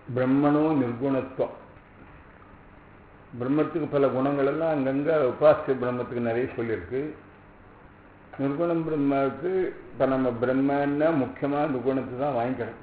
பிரம்மனோ நிர்குணத்துவம் பிரம்மத்துக்கு பல குணங்கள் எல்லாம் அங்கங்கே உபாசிய பிரம்மத்துக்கு நிறைய சொல்லியிருக்கு நிர்குணம் பிரம்மத்துக்கு இப்போ நம்ம பிரம்மன்னா முக்கியமாக இந்த குணத்தை தான் வாங்கிக்கணும்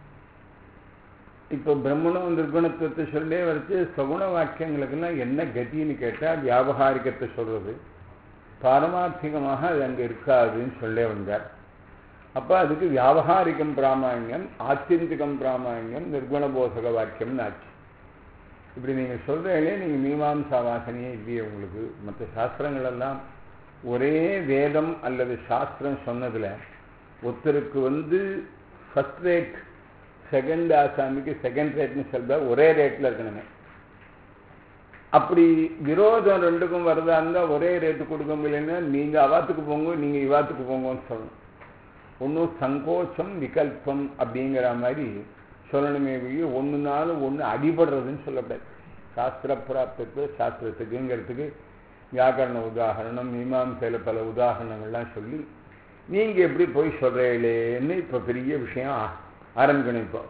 இப்போ பிரம்மனும் நிர்குணத்துவத்தை சொல்லே வரைச்சு சகுண வாக்கியங்களுக்கெல்லாம் என்ன கதின்னு கேட்டால் வியாபகாரிகத்தை சொல்கிறது பாரமார்த்திகமாக அது அங்கே இருக்காதுன்னு சொல்லே வந்தார் அப்போ அதுக்கு வியாபகாரிகம் பிராமாண்யம் ஆத்தியந்திகம் பிராமாண்யம் நிர்குணபோதக வாக்கியம்னு ஆச்சு இப்படி நீங்கள் சொல்கிறீங்களே நீங்கள் மீமாம்சா வாசனையே இல்லையே உங்களுக்கு மற்ற சாஸ்திரங்கள் எல்லாம் ஒரே வேதம் அல்லது சாஸ்திரம் சொன்னதில் ஒருத்தருக்கு வந்து ஃபஸ்ட் ரேட் செகண்ட் ஆசாமிக்கு செகண்ட் ரேட்னு சொல்ற ஒரே ரேட்டில் இருக்கணுமே அப்படி விரோதம் ரெண்டுக்கும் வருதா இருந்தால் ஒரே ரேட்டு கொடுக்க முடியலன்னா நீங்கள் அவாத்துக்கு போங்க நீங்கள் இவாத்துக்கு போங்கன்னு சொல்லணும் ஒன்றும் சங்கோச்சம் விகல்பம் அப்படிங்கிற மாதிரி சொல்லணுமே ஒழிய ஒன்று நாளும் ஒன்று அடிபடுறதுன்னு சொல்லக்கூடாது சாஸ்திர பிராப்தத்துக்கு சாஸ்திரத்துக்குங்கிறதுக்கு வியாக்கரண உதாகரணம் மீமாம்சையில் பல உதாரணங்கள்லாம் சொல்லி நீங்கள் எப்படி போய் சொல்கிறீங்களேன்னு இப்போ பெரிய விஷயம் ஆரம்பிக்கணும் இப்போ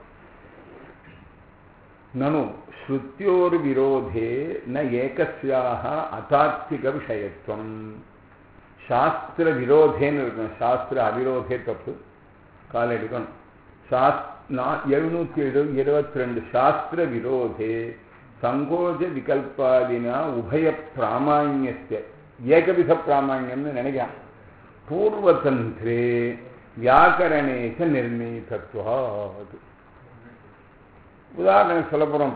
நனு ஸ்ருத்தியோர் விரோதே ந ஏகஸ்யாக அதாத்விக விஷயத்துவம் சாஸ்திர விரோதேன்னு இருக்கணும் சாஸ்திர அவிரோதே தப்பு கால எடுக்கணும் சாஸ் எழுநூத்தி எழு இருபத்தி ரெண்டு சாஸ்திர விரோதே சங்கோஜ விகல்பாதினா உபய பிராமான்யத்தை ஏகவித பிராமான்யம்னு நினைக்கிறான் பூர்வதந்திரே வியாக்கரணேச நிர்ணயிதத்துவாது உதாரணம் சொல்ல போகிறோம்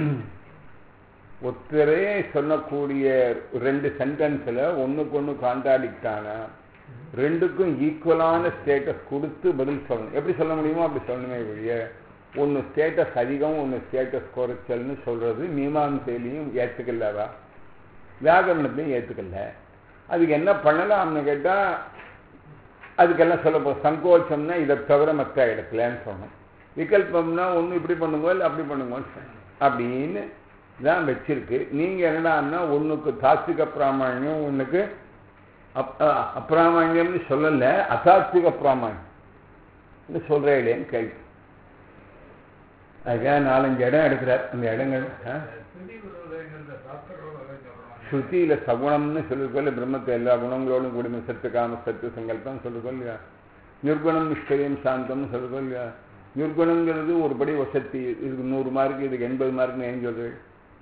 ஒருத்தரே சொல்லக்கூடிய ரெண்டு சென்டென்ஸில் ஒன்றுக்கு ஒன்று கான்ட்ராடிக்டானா ரெண்டுக்கும் ஈக்குவலான ஸ்டேட்டஸ் கொடுத்து பதில் சொல்லணும் எப்படி சொல்ல முடியுமோ அப்படி சொல்லணுமே ஒழிய ஒன்று ஸ்டேட்டஸ் அதிகம் ஒன்று ஸ்டேட்டஸ் குறைச்சல்னு சொல்கிறது மீமாம்சையிலையும் ஏற்றுக்கலவா வியாகரணத்தையும் ஏற்றுக்கல அதுக்கு என்ன பண்ணலாம்னு கேட்டால் அதுக்கெல்லாம் சொல்ல போ சங்கோச்சம்னா இதை தவிர மற்ற இடத்துலன்னு சொல்லணும் விகல்பம்னா ஒன்று இப்படி பண்ணுங்க இல்லை அப்படி பண்ணுங்க அப்படின்னு தான் வச்சிருக்கு நீங்கள் என்னடான்னா ஒன்றுக்கு தாத்விக பிராமணியம் ஒன்றுக்கு அப் அப்பிராமணியம்னு சொல்லலை அசாத்விக பிராமணியம் சொல்கிறேன் கேள்வி அதுக்காக நாலஞ்சு இடம் எடுக்கிறார் அந்த இடங்கள் ஸ்ருதியில் சகுணம்னு சொல்லிருக்கோம் பிரம்மத்தை எல்லா குணங்களோடும் கூடிய சத்து காம சத்து சங்கல்பம் சொல்லிருக்கோம் இல்லையா நிர்குணம் நிஷ்கரியம் சாந்தம்னு சொல்லிருக்கோம் இல்லையா நிர்குணங்கிறது ஒரு படி வசத்தி இதுக்கு நூறு மார்க் இதுக்கு எண்பது மார்க்னு ஏன் சொல்றது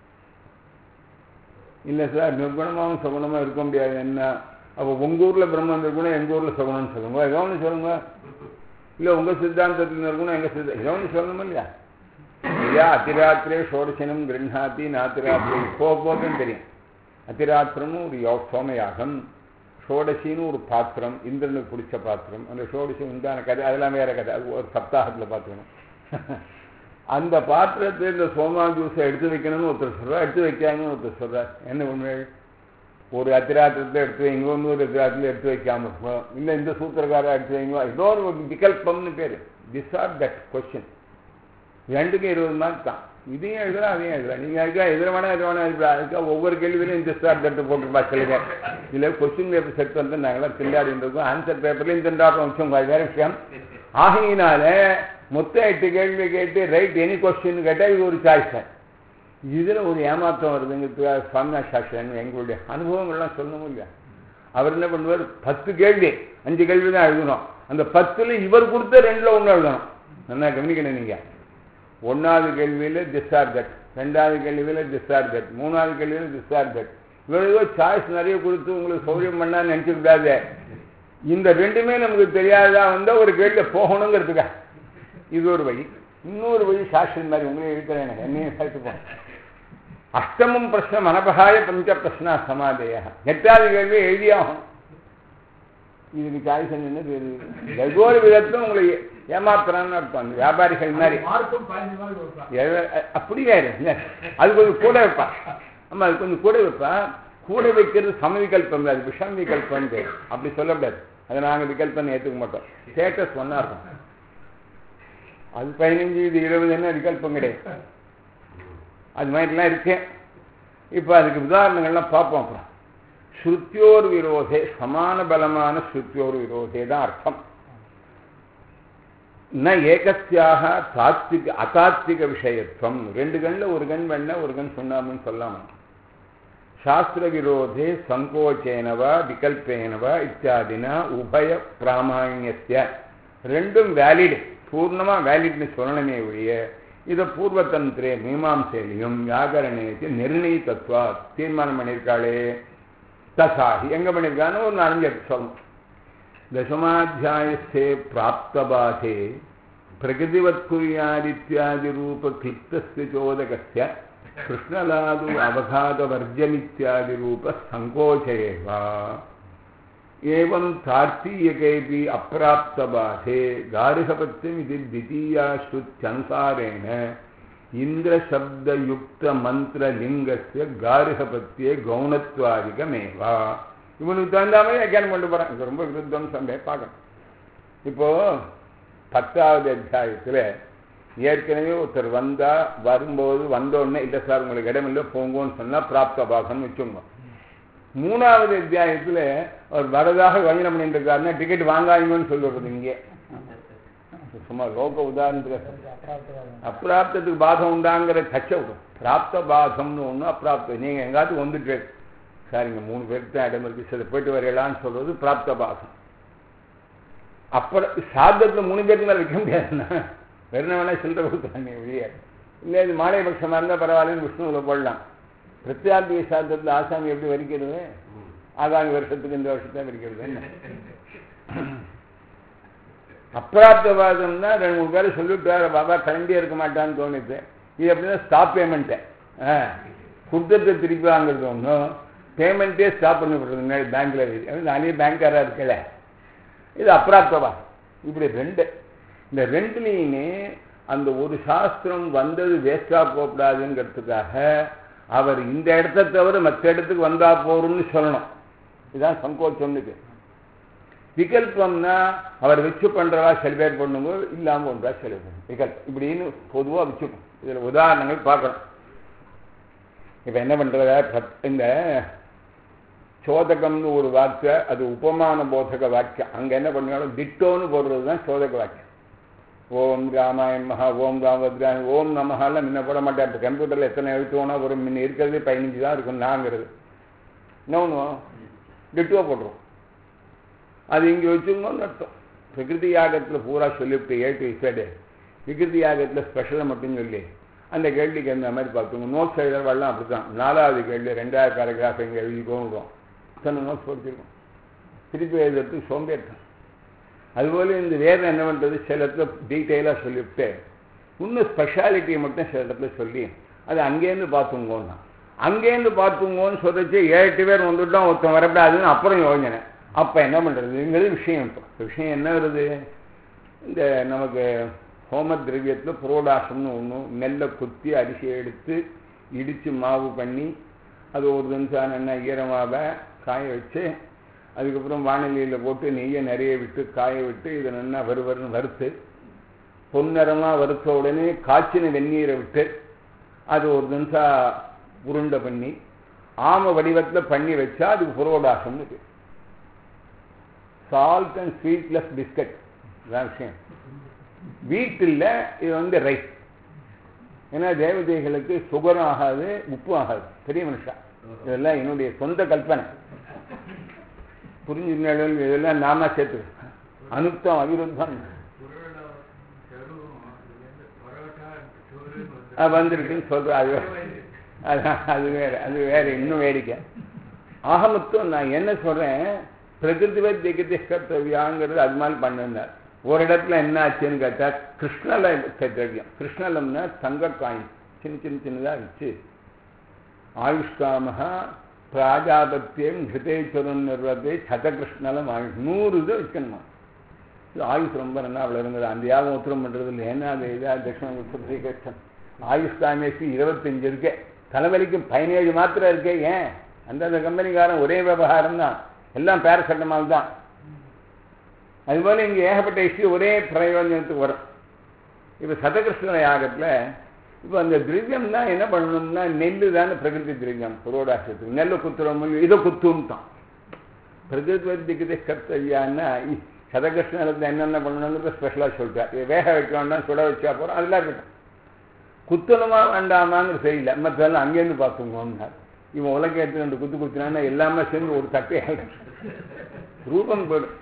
இல்லை சார் நிர்குணமாகவும் சகுணமாக இருக்க முடியாது என்ன அப்போ உங்கள் ஊரில் பிரம்மம் நிர்குணம் எங்கள் ஊரில் சகுணம்னு சொல்லுங்க ஏதோ ஒன்று சொல்லுங்க இல்லை உங்கள் சித்தாந்தத்தில் நிர்குணம் எங்கள் சித்த ஏதோ ஒன்று சொல்லணுமா இல்லையா ஐயா அத்திராத்திரே ஷோடசனம் கிருண்ணாத்தி நாத்திராத்திரே போக போகுன்னு தெரியும் அத்திராத்திரமும் ஒரு யோ சோமயாகம் ஷோடசின்னு ஒரு பாத்திரம் இந்திரனுக்கு பிடிச்ச பாத்திரம் அந்த ஷோடசி உண்டான கதை அதெல்லாம் வேற கதை அது ஒரு சப்தாகத்தில் பார்த்துக்கணும் அந்த பாத்திரத்தில் இந்த சோமா ஜூஸை எடுத்து வைக்கணும்னு ஒருத்தர் சொல்கிறார் எடுத்து வைக்காங்கன்னு ஒருத்தர் சொல்கிறார் என்ன உண்மை ஒரு அத்திராத்திரத்தில் எடுத்து வைங்க இன்னொரு அத்திராத்திரத்தில் எடுத்து வைக்காம இருக்கும் இல்லை இந்த சூத்திரக்காரா எடுத்து வைங்க ஏதோ ஒரு விகல்பம்னு பேர் திஸ் ஆர் தட் கொஸ்டின் ரெண்டுக்கும் இருபது மார்க் தான் இதையும் எழுதலாம் அதையும் எழுதலாம் நீங்கள் அதுக்காக எதிர வேணா எதிர வேணா எழுதலாம் அதுக்காக ஒவ்வொரு கேள்வியிலையும் இந்த ஸ்டார் தட்டு போட்டுருப்பா சொல்லுங்க இதில் கொஸ்டின் பேப்பர் செட் வந்து நாங்களாம் திண்டாடிட்டு இருக்கோம் ஆன்சர் பேப்பர்லையும் திண்டாட்டம் வச்சோம் வேற விஷயம் ஆகையினால மொத்தம் எட்டு கேள்வி கேட்டு ரைட் எனி கொஸ்டின் கேட்டால் இது ஒரு சாய்ஸ் இதில் ஒரு ஏமாற்றம் வருதுங்கிறதுக்காக சுவாமிநாத் சாஸ்திரன் எங்களுடைய அனுபவங்கள்லாம் சொல்லணும் இல்லையா அவர் என்ன பண்ணுவார் பத்து கேள்வி அஞ்சு கேள்வி தான் எழுதணும் அந்த பத்தில் இவர் கொடுத்த ரெண்டில் ஒன்று எழுதணும் நல்லா கவனிக்கணும் நீங்கள் ஒன்றாவது கேள்வியில் திஸ்ஆர் தட் ரெண்டாவது கேள்வியில் திஸ்ஆர் தட் மூணாவது கேள்வியில் திஸ்ஆர் தட் இவ்வளோ சாய்ஸ் நிறைய கொடுத்து உங்களுக்கு சௌரியம் பண்ணா நினச்சிருக்காது இந்த ரெண்டுமே நமக்கு தெரியாததா வந்தால் ஒரு கேள்வியில் போகணுங்கிறதுக்கா இது ஒரு வழி இன்னொரு வழி சாஸ்திரம் மாதிரி உங்களே இருக்கிறேன் எனக்கு என்னையும் சேர்த்துப்போம் அஷ்டமம் பிரச்சனை மனபகாய பஞ்ச பிரச்சனா சமாதேயா எட்டாவது கேள்வி எழுதியாகும் இதுக்கு சாய்ஸ் என்ன தெரியுது ஏதோ ஒரு விதத்தில் உங்களை ஏமாத்துறான்னு அர்த்தம் அந்த வியாபாரிகள் மாதிரி அப்படி வேறு அது கொஞ்சம் கூட வைப்பான் ஆமாம் அது கொஞ்சம் கூட வைப்பான் கூட வைக்கிறது சமவிகல்பம் அது விஷம் விகல்பம் அப்படி சொல்லக்கூடாது அதை நாங்கள் விகல்பம் ஏற்றுக்க மாட்டோம் ஸ்டேட்டஸ் ஒன்றா இருக்கும் அது பதினஞ்சு இது இருபது என்ன விகல்பம் கிடையாது அது மாதிரிலாம் இருக்கு இப்போ அதுக்கு உதாரணங்கள்லாம் பார்ப்போம் அப்புறம் ஸ்ருத்தியோர் விரோதே சமான பலமான ஸ்ருத்தியோர் விரோதே தான் அர்த்தம் ந ஏகத்தியாக தாத்விக அதாத்விக விஷயத்துவம் ரெண்டு கண்ணில் ஒரு கண் வெண்ண ஒரு கண் சுண்ணாமுன்னு சொல்லாமல் சாஸ்திர விரோதே சங்கோச்சேனவா விகல்பேனவா இத்தியாதினா உபய பிராமாணியத்திய ரெண்டும் வேலிட் பூர்ணமாக வேலிட்னு சொல்லணுமே ஒழிய இதை பூர்வதந்திரே மீமாம்சையிலையும் வியாகரணேச்சு நிர்ணய தத்துவா தீர்மானம் பண்ணியிருக்காளே தசாகி எங்கே பண்ணியிருக்கான்னு ஒரு நாலஞ்சு எடுத்து சொல்லணும் दशमाध्यायस्थे प्राप्तबाधे प्रकृतिवत्कुर्यादित्यादिरूपक्लिप्तस्य चोदकस्य कृष्णलादु अवघातवर्जमित्यादिरूपः सङ्कोच एव एवं तार्तीयकेऽपि अप्राप्तबाधे गार्हपत्यमिति द्वितीया श्रुत्यनुसारेण इन्द्रशब्दयुक्तमन्त्रलिङ्गस्य गार्हपत्ये गौणत्वादिकमेव இவனுக்கு தகுந்த மாதிரி வியாக்கியானம் கொண்டு போகிறான் இது ரொம்ப விருத்தம் சண்டை பார்க்கணும் இப்போ பத்தாவது அத்தியாயத்தில் ஏற்கனவே ஒருத்தர் வந்தா வரும்போது வந்தோடனே இல்லை சார் உங்களுக்கு இடமில்லை போங்கன்னு சொன்னால் பிராப்த பாகம்னு வச்சுங்க மூணாவது அத்தியாயத்தில் அவர் வரதாக வஞ்சனம் பண்ணிட்டு இருக்காருன்னா டிக்கெட் வாங்காதீங்கன்னு சொல்லுறது இங்கே சும்மா லோக உதாரணத்துக்கு அப்பிராப்தத்துக்கு பாதம் உண்டாங்கிற கச்ச பிராப்த பாதம்னு ஒன்று அப்பிராப்தம் நீங்கள் எங்காவது வந்துட்டு சார் இங்கே மூணு பேருக்கு தான் இடம் இருக்கு சில போயிட்டு வரையலான்னு சொல்றது பிராப்த பாகம் அப்புறம் சாதத்தில் மூணு பேருக்கு மேலே வைக்க முடியாதுண்ணா வெறும் வேணா சில்லறை கொடுத்தாங்க வெளியே இல்லை இது மாலை பட்சமாக இருந்தால் பரவாயில்லன்னு விஷ்ணுவில் போடலாம் பிரத்யாந்திக சாதத்தில் ஆசாமி எப்படி வரிக்கிறது ஆகாமி வருஷத்துக்கு இந்த வருஷத்தை வரிக்கிறது என்ன அப்பிராப்தவாதம்னா ரெண்டு மூணு பேரை சொல்லிவிட்டாரு பாபா கிளம்பியே இருக்க மாட்டான்னு தோணுது இது எப்படின்னா ஸ்டாப் பேமெண்ட்டு குற்றத்தை திருப்பி வாங்குறது ஒன்றும் பேமெண்ட்டே ஸ்டாப் பண்ணி விடுறது முன்னாடி பேங்க்கில் நானே பேங்க்காராக இருக்கல இது அப்பிராப்தவா இப்படி ரெண்டு இந்த ரெண்டுலேயுமே அந்த ஒரு சாஸ்திரம் வந்தது வேஸ்டாக போகக்கூடாதுங்கிறதுக்காக அவர் இந்த இடத்த தவிர மற்ற இடத்துக்கு வந்தா போறோம்னு சொல்லணும் இதுதான் சங்கோச்சம்னுக்கு விகல்பம்னா அவர் வச்சு பண்றவா சில பேர் பண்ணுங்க இல்லாமல் பண்றா சில பேர் விகல்பம் இப்படின்னு பொதுவாக வச்சுக்கணும் இதில் உதாரணங்கள் பார்க்கணும் இப்போ என்ன பண்றத இந்த சோதகம்னு ஒரு வாக்கிய அது உபமான போதக வாக்கியம் அங்கே என்ன பண்ணாலும் திட்டோன்னு போடுறது தான் சோதக வாக்கியம் ஓம் ராமாயண் மகா ஓம் ராமபத்ராயன் ஓம் நமஹாலாம் முன்ன போட மாட்டேன் இப்போ கம்ப்யூட்டரில் எத்தனை எழுத்துவோனா ஒரு முன்ன இருக்கிறது பதினஞ்சு தான் இருக்கும் நாங்கிறது என்ன பண்ணுவோம் டிட்டோ போடுறோம் அது இங்கே வச்சுருந்தோம்னு அர்த்தம் பிரகிருதி யாகத்தில் பூரா சொல்லிவிட்டு ஏட்டு இசைடு விகிருதி யாகத்தில் ஸ்பெஷலாக மட்டும் சொல்லி அந்த கேள்விக்கு அந்த மாதிரி பார்த்துங்க நோட்ஸ் எழுதுறவெல்லாம் அப்படி தான் நாலாவது கேள்வி ரெண்டாவது பேராகிராஃப் இங்கே எழுதிக்கோங்கிறோம் இத்தனை நோட்ஸ் படிச்சிருக்கோம் திருப்பி எழுதுறதுக்கு சோம்பேற்றம் அதுபோல் இந்த வேதம் என்ன பண்ணுறது சில இடத்துல டீட்டெயிலாக சொல்லிவிட்டு இன்னும் ஸ்பெஷாலிட்டியை மட்டும் சில இடத்துல சொல்லி அது அங்கேருந்து பார்த்துங்கோன்னா அங்கேருந்து பார்த்துங்கோன்னு சொல்லிச்சு ஏழு எட்டு பேர் வந்துவிட்டோம் ஒருத்தன் வரக்கூடாதுன்னு அப்புறம் யோஜனை அப்போ என்ன பண்ணுறதுங்கிறது விஷயம் இப்போ விஷயம் என்ன வருது இந்த நமக்கு ஹோம திரவியத்தில் புரோடாசம்னு ஒன்று நெல்லை குத்தி அரிசியை எடுத்து இடித்து மாவு பண்ணி அது ஒரு நிமிஷம் என்ன ஈரமாக காய வச்சு அதுக்கப்புறம் வானிலையில் போட்டு நெய்யை நிறைய விட்டு காய விட்டு இதை நல்லா வறுவருன்னு வறுத்து பொன்னிறமாக வறுத்த உடனே காய்ச்சின வெந்நீரை விட்டு அது ஒரு நிமிஷம் உருண்டை பண்ணி ஆம வடிவத்தில் பண்ணி வச்சா அதுக்கு புரோடாசம்னு பேர் சால்ட் அண்ட் ஸ்வீட்லெஸ் பிஸ்கட் இதான் விஷயம் வீட்டில் இது வந்து ரைஸ் ஏன்னா தேவதைகளுக்கு சுகரும் ஆகாது உப்பும் ஆகாது பெரிய மனுஷா இதெல்லாம் என்னுடைய சொந்த கல்பனை புரிஞ்சுனாலும் இதெல்லாம் நாம சேர்த்து அனுப்தம் அவிருத்தம் வந்திருக்குன்னு சொல்ற அது அது வேற அது வேற இன்னும் வேடிக்கை ஆகமத்துவம் நான் என்ன சொல்றேன் பிரகிருதிவை திகதி கர்த்தவியாங்கிறது அது மாதிரி பண்ணிருந்தார் ஒரு இடத்துல என்ன ஆச்சுன்னு கேட்டால் கிருஷ்ணல திரவியம் கிருஷ்ணலம்னா தங்க காயின் சின்ன சின்ன சின்னதாக வச்சு ஆயுஷ்காமகா பிராஜாபத்தியம் ஹிருதேஸ்வரன் நிறுவத்தை சதகிருஷ்ணலம் ஆயுஷ் நூறு இது வச்சுக்கணுமா இது ஆயுஷ் ரொம்ப நல்லா வளருங்கிறது அந்த யாகம் உத்தரம் பண்ணுறது இல்லை ஏன்னா அது இதா தட்சிண ஸ்ரீகிருஷ்ணன் ஆயுஷ் காமேசி இருபத்தஞ்சு இருக்கே தலைவலிக்கு பதினேழு மாத்திரம் இருக்கே ஏன் அந்தந்த கம்பெனிக்காரன் ஒரே விவகாரம் தான் எல்லாம் பேரசட்டமால் தான் அதுபோல் இங்கே ஏகப்பட்ட இஷ்யூ ஒரே பிரயோஜனத்துக்கு வரும் இப்போ சதகிருஷ்ண யாகத்தில் இப்போ அந்த திரவியம் தான் என்ன பண்ணணும்னா நெல் தானே பிரகிருதி திரவியம் புரோடாசத்துக்கு நெல்லை குத்துறோம் இதை குத்தும் தான் பிரகிருதி கர்த்தவியான்னா சதகிருஷ்ணத்தில் என்னென்ன பண்ணணுங்கிறது ஸ்பெஷலாக சொல்லிட்டார் இது வேக வைக்கணும்னா சுட வச்சா போகிறோம் அதெல்லாம் இருக்கட்டும் குத்தணுமா வேண்டாமான்னு தெரியல மற்றெல்லாம் அங்கேருந்து பார்த்துங்கன்னார் இவன் உலக எடுத்து ரெண்டு குத்து குத்தினான்னா எல்லாமே சேர்ந்து ஒரு தட்டையாக ரூபம் போயிடும்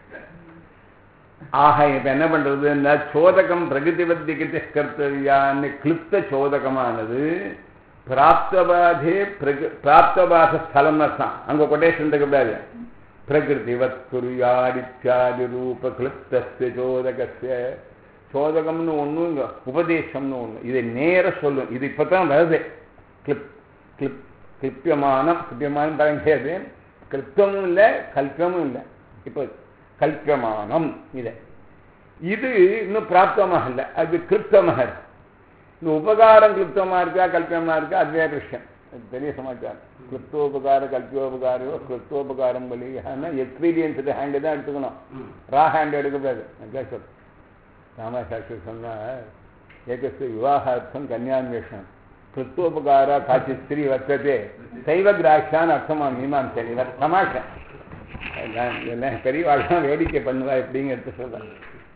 ஆக இப்ப என்ன பண்றதுன்னா சோதகம் பிரகிருதிவத்திகிட்ட கர்த்தவியான்னு கிளிப்த சோதகமானது பிராப்தபாதே பிரகு பிராப்தபாத ஸ்தலம் அர்த்தம் அங்க கொட்டேஷன் இருக்கக்கூடாது பிரகிருதிவத் குறியாடித்யாதி ரூப கிளிப்தஸ்ய சோதகஸ்ய சோதகம்னு ஒண்ணு இங்க உபதேசம்னு ஒண்ணு இதை நேர சொல்லும் இது இப்பதான் வருது கிளிப் கிளிப் கிளிப்பியமானம் கிளிப்பியமானம் தரங்கிறது கிளிப்தமும் இல்லை கல்பியமும் இல்லை இப்போ கல்பியமானம் இது இது இன்னும் பிராப்தமாக இல்லை அது கிருப்தமாக இருக்கு இந்த உபகாரம் கிருப்தமாக இருக்கா கல்பியமாக இருக்கா அது வேறு விஷயம் அது பெரிய சமாச்சாரம் கிருப்தோபகார கல்பியோபகாரோ கிருப்தோபகாரம் பலியானா எக்ஸ்பீரியன்ஸ் ஹேண்டு தான் எடுத்துக்கணும் ரா ஹேண்ட் எடுக்கக்கூடாது நான் சொல்றேன் ராமசாஸ்திரி சொன்னா ஏகஸ்து விவாகார்த்தம் கன்யான்வேஷனம் கிருத்தோபகார காட்சி ஸ்திரீ வர்த்ததே சைவ கிராட்சான்னு அர்த்தமா மீமாம்சன் இவர் தமாஷை எல்லாம் எல்லாம் பெரியவாழ்லாம் வேடிக்கை பண்ணுவா எப்படிங்கிறது சொல்றேன்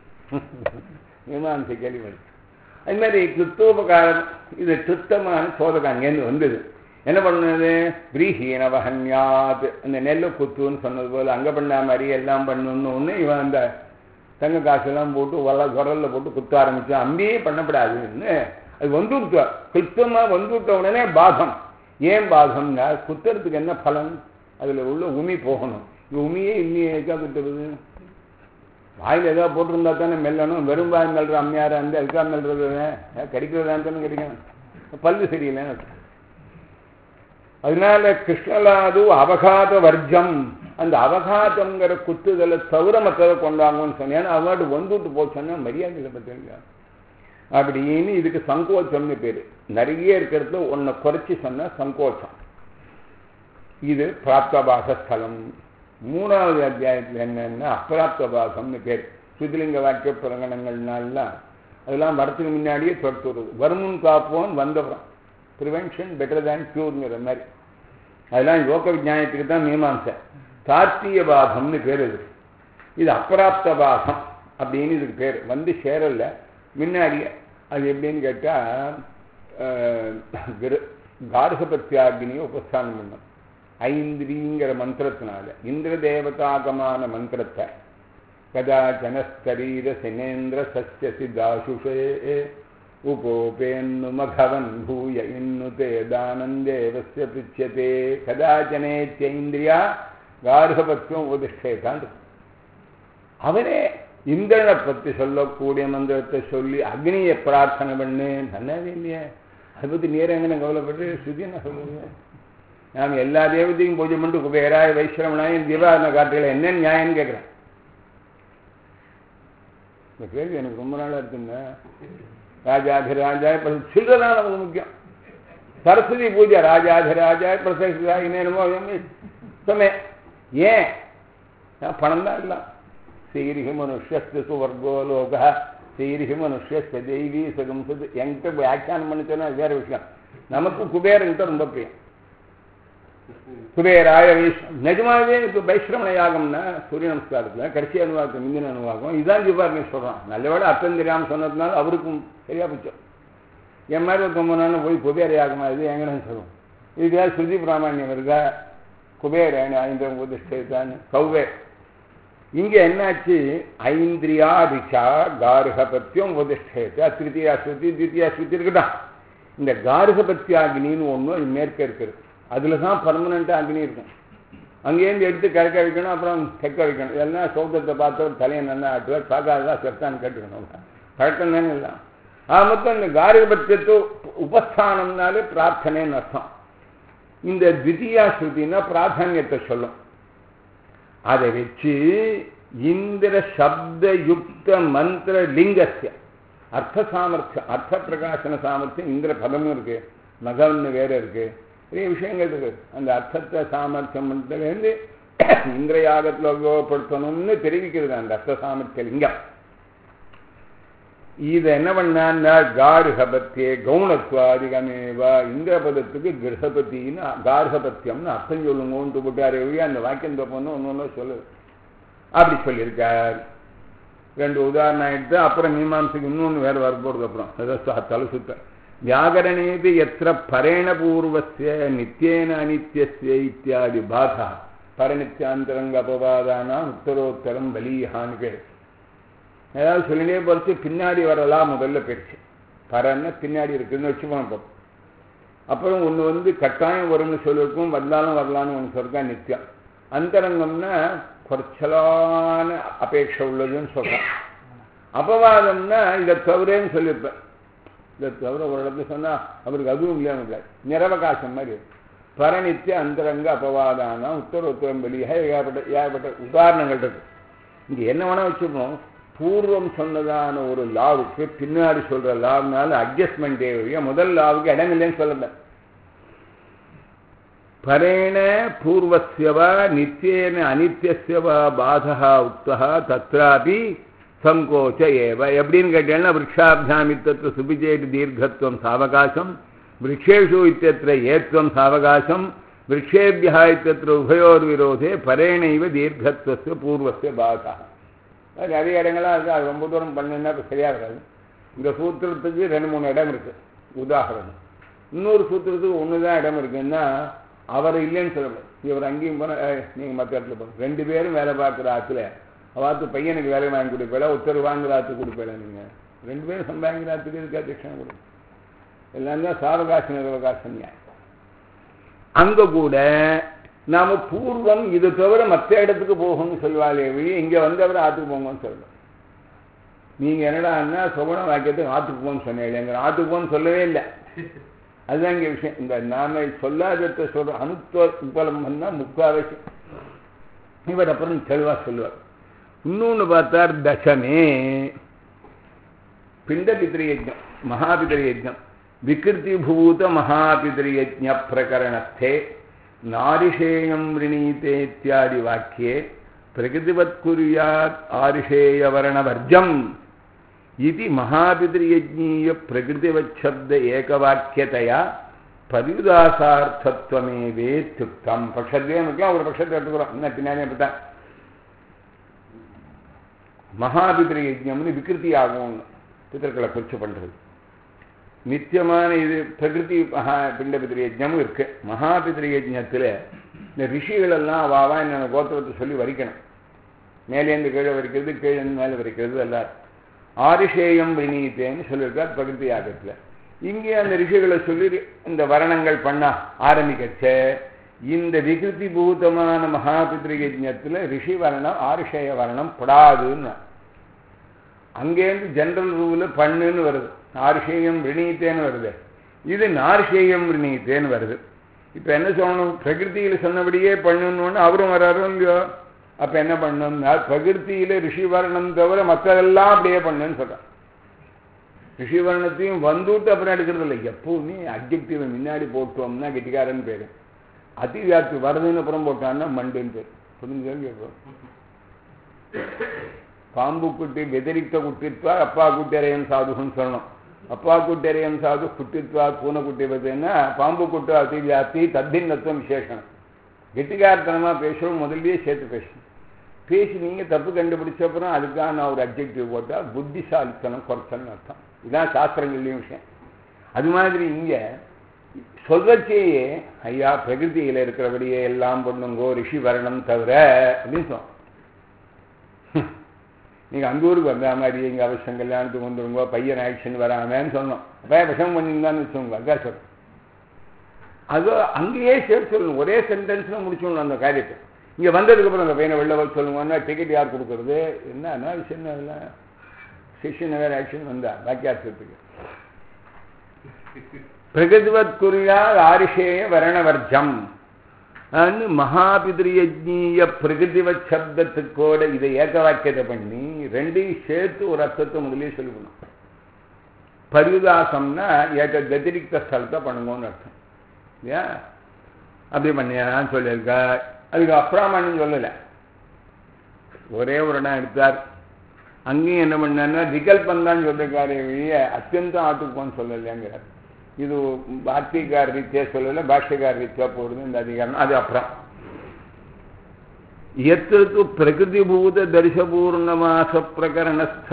மீமாம்சை கேள்விப்படு அது மாதிரி கிருத்தோபகாரம் இது சுத்தமான சோதகம் அங்கேருந்து வந்தது என்ன பண்ணது பிரீஹீன வகன்யாத் அந்த நெல்லை குத்துன்னு சொன்னது போல அங்கே பண்ண மாதிரி எல்லாம் பண்ணணும்னு ஒன்று இவன் அந்த தங்க காசெல்லாம் போட்டு வள குரல்ல போட்டு குத்த ஆரம்பிச்சான் அம்பியே பண்ணப்படாதுன்னு அது வந்து விட்டா கிருத்தமாக வந்து விட்ட உடனே பாகம் ஏன் பாகம்னா குத்துறதுக்கு என்ன பலன் அதில் உள்ள உமி போகணும் இந்த உமியே இல்லையே எதுக்காக குத்துறது வாயில் ஏதாவது போட்டிருந்தா தானே மெல்லணும் வெறும் வாய் மெல்ற அம்மையாரா இருந்து எதுக்காக மெல்றது கிடைக்கிறதா தானே கிடைக்கணும் பல்லு சரியில்லைன்னு அதனால கிருஷ்ணலாது அவகாத வர்ஜம் அந்த அவகாதங்கிற குத்துதலை தவிர மற்றதை கொண்டாங்கன்னு சொன்னேன் அவங்கள்ட்ட வந்துட்டு போச்சோன்னா மரியாதை இல்லை பார்த்தீங்க அப்படின்னு இதுக்கு சங்கோச்சம்னு பேர் நிறைய இருக்கிறது ஒன்றை குறைச்சி சொன்ன சங்கோச்சம் இது பிராப்தபாக ஸ்தலம் மூணாவது அத்தியாயத்தில் என்னன்னா அப்பிராப்தபாகம்னு பேர் சுதிலிங்க வாக்கிய புரங்கணங்கள்னாலாம் அதெல்லாம் வரத்துக்கு முன்னாடியே தொடுத்துறது வருமுன் காப்போன் வந்தவரம் ப்ரிவென்ஷன் பெட்டர் தேன் க்யூர்ங்கிற மாதிரி அதெல்லாம் யோக விஜானத்துக்கு தான் மீமாம்சை தார்த்திய பாகம்னு பேர் இது இது அப்பிராப்த பாகம் அப்படின்னு இதுக்கு பேர் வந்து சேரல முன்னாடியே அது எப்படின்னு கேட்டால் கார்கபத்தியாகினியை உபஸ்தானம் பண்ணும் ஐந்திரிங்கிற மந்திரத்தினால இந்திர தேவதாகமான மந்திரத்தை கதாச்சனஸ்தரீர சினேந்திர சஸ்யசி தாசுஷே உபோபேன்னு மகவன் பூய இன்னு தேதானந்தேவஸ்ய பிச்சதே கதாச்சனேத்தியந்திரியா கார்கபத்தியம் உபதிஷ்டேதான் அவனே இந்திரனை பற்றி சொல்லக்கூடிய மந்திரத்தை சொல்லி அக்னியை பிரார்த்தனை பண்ணு நல்லாவே இல்லையே அதை பற்றி நேரம் எங்கே கவலைப்பட்டு ஸ்ருதி என்ன சொல்லுங்க நாம் எல்லா தேவதையும் பூஜை பண்ணிட்டு குபேராய வைஸ்வரமனாயும் தீபாவளி காட்டுகளை என்ன நியாயம்னு கேட்குறேன் இந்த கேள்வி எனக்கு ரொம்ப நாளாக இருக்குங்க ராஜாதிராஜா இப்போ சில்லதான் நமக்கு முக்கியம் சரஸ்வதி பூஜை ராஜாதிராஜா பிரசக்தா என்னென்னமோ சொன்னேன் ஏன் பணம் தான் இல்லை ஸ்ரீரிஹி மனுஷஸ்து சுவர்கோ லோக ஸ்ரீரிஹி மனுஷஸ்து தெய்வீ சுகம் சுது என்கிட்ட வியாக்கியானம் பண்ணிச்சோன்னா வேற விஷயம் நமக்கு குபேரன்கிட்ட ரொம்ப பிரியம் குபேராய வைஷ்ணம் நிஜமாவே இப்போ வைஷ்ரமண யாகம்னா சூரிய நமஸ்காரத்தில் கடைசி அனுவாகம் முந்தின அனுவாகம் இதுதான் ஜிபார்னு சொல்கிறான் நல்லவேளை அர்த்தம் தெரியாமல் சொன்னதுனால அவருக்கும் சரியா போச்சோம் என் மாதிரி ஒரு கம்பனாலும் போய் குபேர யாகமா இது எங்கன்னு சொல்லுவோம் இதுக்காக ஸ்ருதி பிராமணியம் இருக்கா குபேரன் ஐந்திரம் உதிஷ்டான்னு கௌவே இங்க என்னாச்சு ஐந்திரியாதிஷா கார்கபத்தியம் உதிஷ்டேத்து திருத்தியா ஸ்ருதி தித்தியா ஸ்ருதி இருக்கட்டும் இந்த கார்கபத்திய அக்னின்னு ஒன்று அது மேற்க இருக்கிறது அதில் தான் பர்மனண்ட்டாக அக்னி இருக்கும் அங்கேருந்து எடுத்து கிழக்க வைக்கணும் அப்புறம் தெற்க வைக்கணும் இதெல்லாம் சௌதத்தை பார்த்தவர் தலையை நல்லா ஆட்டுவார் பார்க்காதான் செத்தான்னு கேட்டுக்கணும் பழக்கம் தானே இல்லை ஆ மொத்தம் இந்த கார்கபத்தியத்து உபஸ்தானம்னாலே பிரார்த்தனைன்னு அர்த்தம் இந்த தித்தியா ஸ்ருதினா பிராதானியத்தை சொல்லும் அதை வச்சு இந்திர சப்த யுக்த மந்திர லிங்கஸ்ய அர்த்த சாமர்த்தியம் அர்த்த பிரகாசன சாமர்த்தியம் இந்திர பதமும் இருக்கு மகன்னு வேற இருக்கு நிறைய விஷயங்கள் இருக்கு அந்த அர்த்தத்தை சாமர்த்தியம் மந்திரலேருந்து இந்திர யாகத்தில் உபயோகப்படுத்தணும்னு தெரிவிக்கிறது அந்த அர்த்த சாமர்த்திய லிங்கம் இதை என்ன பண்ணான்னா கார்கபத்தியே கவுனத்வாதிகமேவா இந்திரபதத்துக்கு கிரகபத்தின்னு கார்கபத்தியம்னு அர்த்தம் சொல்லுங்கன்ட்டு போட்டாரு அந்த வாக்கியம் தப்புன்னு ஒன்று ஒன்று சொல்லுது அப்படி சொல்லியிருக்கார் ரெண்டு உதாரணம் எடுத்து அப்புறம் மீமாம்சைக்கு இன்னொன்று வேறு வரப்போறது அப்புறம் ஏதோ தலை சுத்த வியாகரணேது எத்திர பரேண பூர்வசிய நித்தியேன அனித்தியசிய இத்தியாதி பாதா பரநித்தியாந்தரங்க அபவாதானா உத்தரோத்தரம் பலியான்னு பேர் ஏதாவது சொல்லினே பொறுத்து பின்னாடி வரலாம் முதல்ல பேச்சு பரன்னு பின்னாடி இருக்குன்னு வச்சுப்போம் இப்போ அப்புறம் ஒன்று வந்து கட்டாயம் வரும்னு சொல்லியிருக்கும் வந்தாலும் வரலான்னு ஒன்று சொல்லிருக்கா நித்தியம் அந்தரங்கம்னா குறைச்சலான அபேட்சை உள்ளதுன்னு சொல்கிறேன் அபவாதம்னா இதை தவிரேன்னு சொல்லியிருப்பேன் இதை தவிர ஒரு இடத்துல சொன்னால் அவருக்கு அதுவும் இல்லைன்னு இல்லை நிரவகாசம் மாதிரி பரநித்திய அந்தரங்க அபவாதானா உத்தர உத்தரம் வெளியாக ஏகப்பட்ட ஏகப்பட்ட உதாரணங்கள் இருக்கு இங்கே என்ன வேணால் வச்சுப்போம் பூர்வம் சொன்னதான ஒரு லாவுக்கு பின்னாடி சொல்ற லாவ்னால அட்ஜஸ்ட்மெண்ட் தேவையா முதல் லாவுக்கு இடம் இல்லைன்னு சொல்லல பரேண பூர்வசியவா நித்தியேன அனித்தியசியவா பாதகா உக்தா தத்ராபி சங்கோச்ச ஏவ எப்படின்னு கேட்டேன்னா விரக்ஷாபியாமித்தत्र சுபிஜேடி தீர்க்கத்துவம் சாவகாசம் விரக்ஷேஷு இத்தியத்திர ஏத்வம் சாவகாசம் விரக்ஷேபியா இத்தியத்திர உபயோர் விரோதே பரேணைவ தீர்க்கத்துவस्य பூர்வசிய பாதா அது நிறைய இடங்கள்லாம் இருக்குது அது ரொம்ப தூரம் பண்ணினா சரியாக இருக்காது இந்த சூத்திரத்துக்கு ரெண்டு மூணு இடம் இருக்குது உதாரணம் இன்னொரு சூத்திரத்துக்கு ஒன்று தான் இடம் இருக்குன்னா அவர் இல்லைன்னு சொல்ல முடியாது இவர் அங்கேயும் போனால் நீங்கள் மற்ற இடத்துல போகணும் ரெண்டு பேரும் வேலை பார்க்குற ஆற்றுல அவாத்து பையனுக்கு வேலை வாங்கி கொடுப்பேல உத்தரவு வாங்குற ஆற்றுக்கு கொடுப்பேல நீங்கள் ரெண்டு பேரும் சம்பாதிக்கிற ஆற்றுக்கு இருக்கா தட்சிணம் கொடுக்கும் எல்லாம் தான் சாவகாசம் நிரவகாசம் அங்கே கூட நாம பூர்வம் இது தவிர மற்ற இடத்துக்கு போகணும்னு சொல்லுவாளே வெளியே இங்கே வந்தவர் ஆற்றுக்கு போங்கன்னு சொல்லணும் நீங்கள் என்னடான்னா சுகுண வாக்கியத்துக்கு ஆற்றுக்கு போகணும்னு சொன்னீங்க எங்கள் ஆற்றுக்கு போகணும்னு சொல்லவே இல்லை அதுதான் இங்கே விஷயம் இந்த நாம சொல்லாததை சொல்ற அனுத்துவ உபலம்பம் தான் முக்காவசியம் இவர் அப்புறம் தெளிவாக சொல்லுவார் இன்னொன்று பார்த்தார் தசமே பிண்டபித்ரியஜம் மகாபித்ரியஜம் விகிருதிபூத மகாபித்ரியஜ பிரகரணஸ்தே நாரிஷேயம் விரணீதே இத்தியாதி வாக்கியே பிரகிருதிவத் குரியாத் ஆரிஷேயவர்ணவர்ஜம் இது மகாபிதிரியஜீய பிரகிருதிவச்சப்த ஏகவாக்கியத்தையா பரிதாசார்த்தத்வமேவே துக்தம் பட்சத்தையே இருக்கலாம் ஒரு பட்சத்தை எடுத்துக்கிறோம் என்ன பின்னாடி அப்படித்தான் மகாபிதிரி யஜ்யம்னு விகிருதி ஆகும் பித்தர்களை குறிச்சு பண்றது நித்தியமான இது பிரகிருதி மகா பிண்டபிதிரி யஜ்யமும் இருக்கு மகாபிதிரி யஜ்யத்தில் இந்த ரிஷிகள் எல்லாம் வாவா என்ன கோத்திரத்தை சொல்லி வரிக்கணும் மேலேந்து கீழே வரிக்கிறது கீழேந்து மேலே வரிக்கிறது எல்லாரும் ஆரிஷேயம் வினீத்தேன்னு சொல்லியிருக்கார் பிரகிருதி யாகத்தில் இங்கே அந்த ரிஷிகளை சொல்லி இந்த வர்ணங்கள் பண்ண ஆரம்பிக்கச்ச இந்த விகிருதி பூதமான மகாபித்ரி யஜ்யத்தில் ரிஷி வர்ணம் ஆரிஷேய வர்ணம் படாதுன்னு அங்கேருந்து ஜென்ரல் ரூல் பண்ணுன்னு வருது ஆரிஷேயம் வினீத்தேன்னு வருது இது நாரிஷேயம் வினீத்தேன்னு வருது இப்போ என்ன சொல்லணும் பிரகிருதியில் சொன்னபடியே பண்ணணும்னு அவரும் வராரோ இல்லையோ அப்போ என்ன பண்ணணும்னா பிரகிருத்தியில் ரிஷிவர்ணம் தவிர மற்றதெல்லாம் அப்படியே பண்ணுன்னு சொல்கிறான் ரிஷிவர்ணத்தையும் வந்துட்டு அப்புறம் எடுக்கிறது இல்லை எப்பவுமே அப்ஜெக்டிவ் முன்னாடி போட்டோம்னா கெட்டிக்காரன் பேர் அதிவியாப்தி வருதுன்னு அப்புறம் போட்டான்னா மண்டுன்னு பேர் புரிஞ்சுதான் கேட்போம் பாம்பு குட்டி வெதிரித்த குட்டித்வா அப்பா குட்டரையன் சாதுன்னு சொல்லணும் அப்பா குட்டரையன் சாது குட்டித்வா பூனை குட்டி பார்த்தீங்கன்னா பாம்பு குட்டு அதிவியாப்தி தத்தின்னத்துவம் விசேஷம் கெட்டிக்காரத்தனமாக பேசுகிறோம் முதல்லயே சேர்த்து பேசணும் பேசி நீங்கள் தப்பு கண்டுபிடிச்ச அப்புறம் அதுக்காக நான் ஒரு அப்ஜெக்டிவ் போட்டால் புத்திசாலித்தனம் குறைச்சல்னு அர்த்தம் இதுதான் சாஸ்திரங்கள்லையும் விஷயம் அது மாதிரி இங்கே சொல்றச்சேயே ஐயா பிரகிருதியில் இருக்கிறபடியே எல்லாம் பண்ணுங்கோ ரிஷி வரணும் தவிர அப்படின்னு சொன்னோம் நீங்கள் அந்த ஊருக்கு வந்த மாதிரி எங்கள் அவசியம் கல்யாணத்துக்கு வந்துருங்கோ பையன் ஆக்ஷன் வராமன்னு சொன்னோம் அப்போ விஷம் பண்ணியிருந்தான்னு வச்சுக்கோங்க அக்கா சொல்கிறேன் அது அங்கேயே சேர்த்து சொல்லணும் ஒரே சென்டென்ஸில் முடிச்சுடணும் அந்த காரியத்தை இங்கே வந்ததுக்கப்புறம் அந்த பையனை வெளில வர சொல்லுங்கன்னா டிக்கெட் யார் கொடுக்குறது என்ன விஷயம் அதெல்லாம் சிஷியன் வேறு ஆக்ஷன் வந்தா வாக்கியார்த்தத்துக்கு பிரகதிவத் குறியால் ஆரிஷேய வரணவர்ஜம் மகாபிதிரியஜீய பிரகிருதிவத் சப்தத்துக்கோட இதை ஏக வாக்கியத்தை பண்ணி ரெண்டையும் சேர்த்து ஒரு அர்த்தத்தை முதலே சொல்லணும் பரிதாசம்னா ஏக கதிரிக்த ஸ்தலத்தை பண்ணுங்கன்னு அர்த்தம் இல்லையா அப்படி பண்ணியான்னு சொல்லியிருக்கா அதுக்கு அப்ராமணியம் சொல்லலை ஒரே ஒரு இடம் எடுத்தார் அங்கேயும் என்ன பண்ணார்னா விகல்பம் தான் சொல்லிருக்காரு வெளிய அத்தியந்தம் ஆட்டுக்குவோன்னு சொல்லலைங்கிறார் இது பாட்டிகார் ரீதியாக சொல்லலை பாஷ்யக்கார் ரீதியாக போடுது இந்த அதிகாரம் அது அப்புறம் यत्र तु प्रकृतिभूतदर्शपूर्णमासप्रकरणस्थ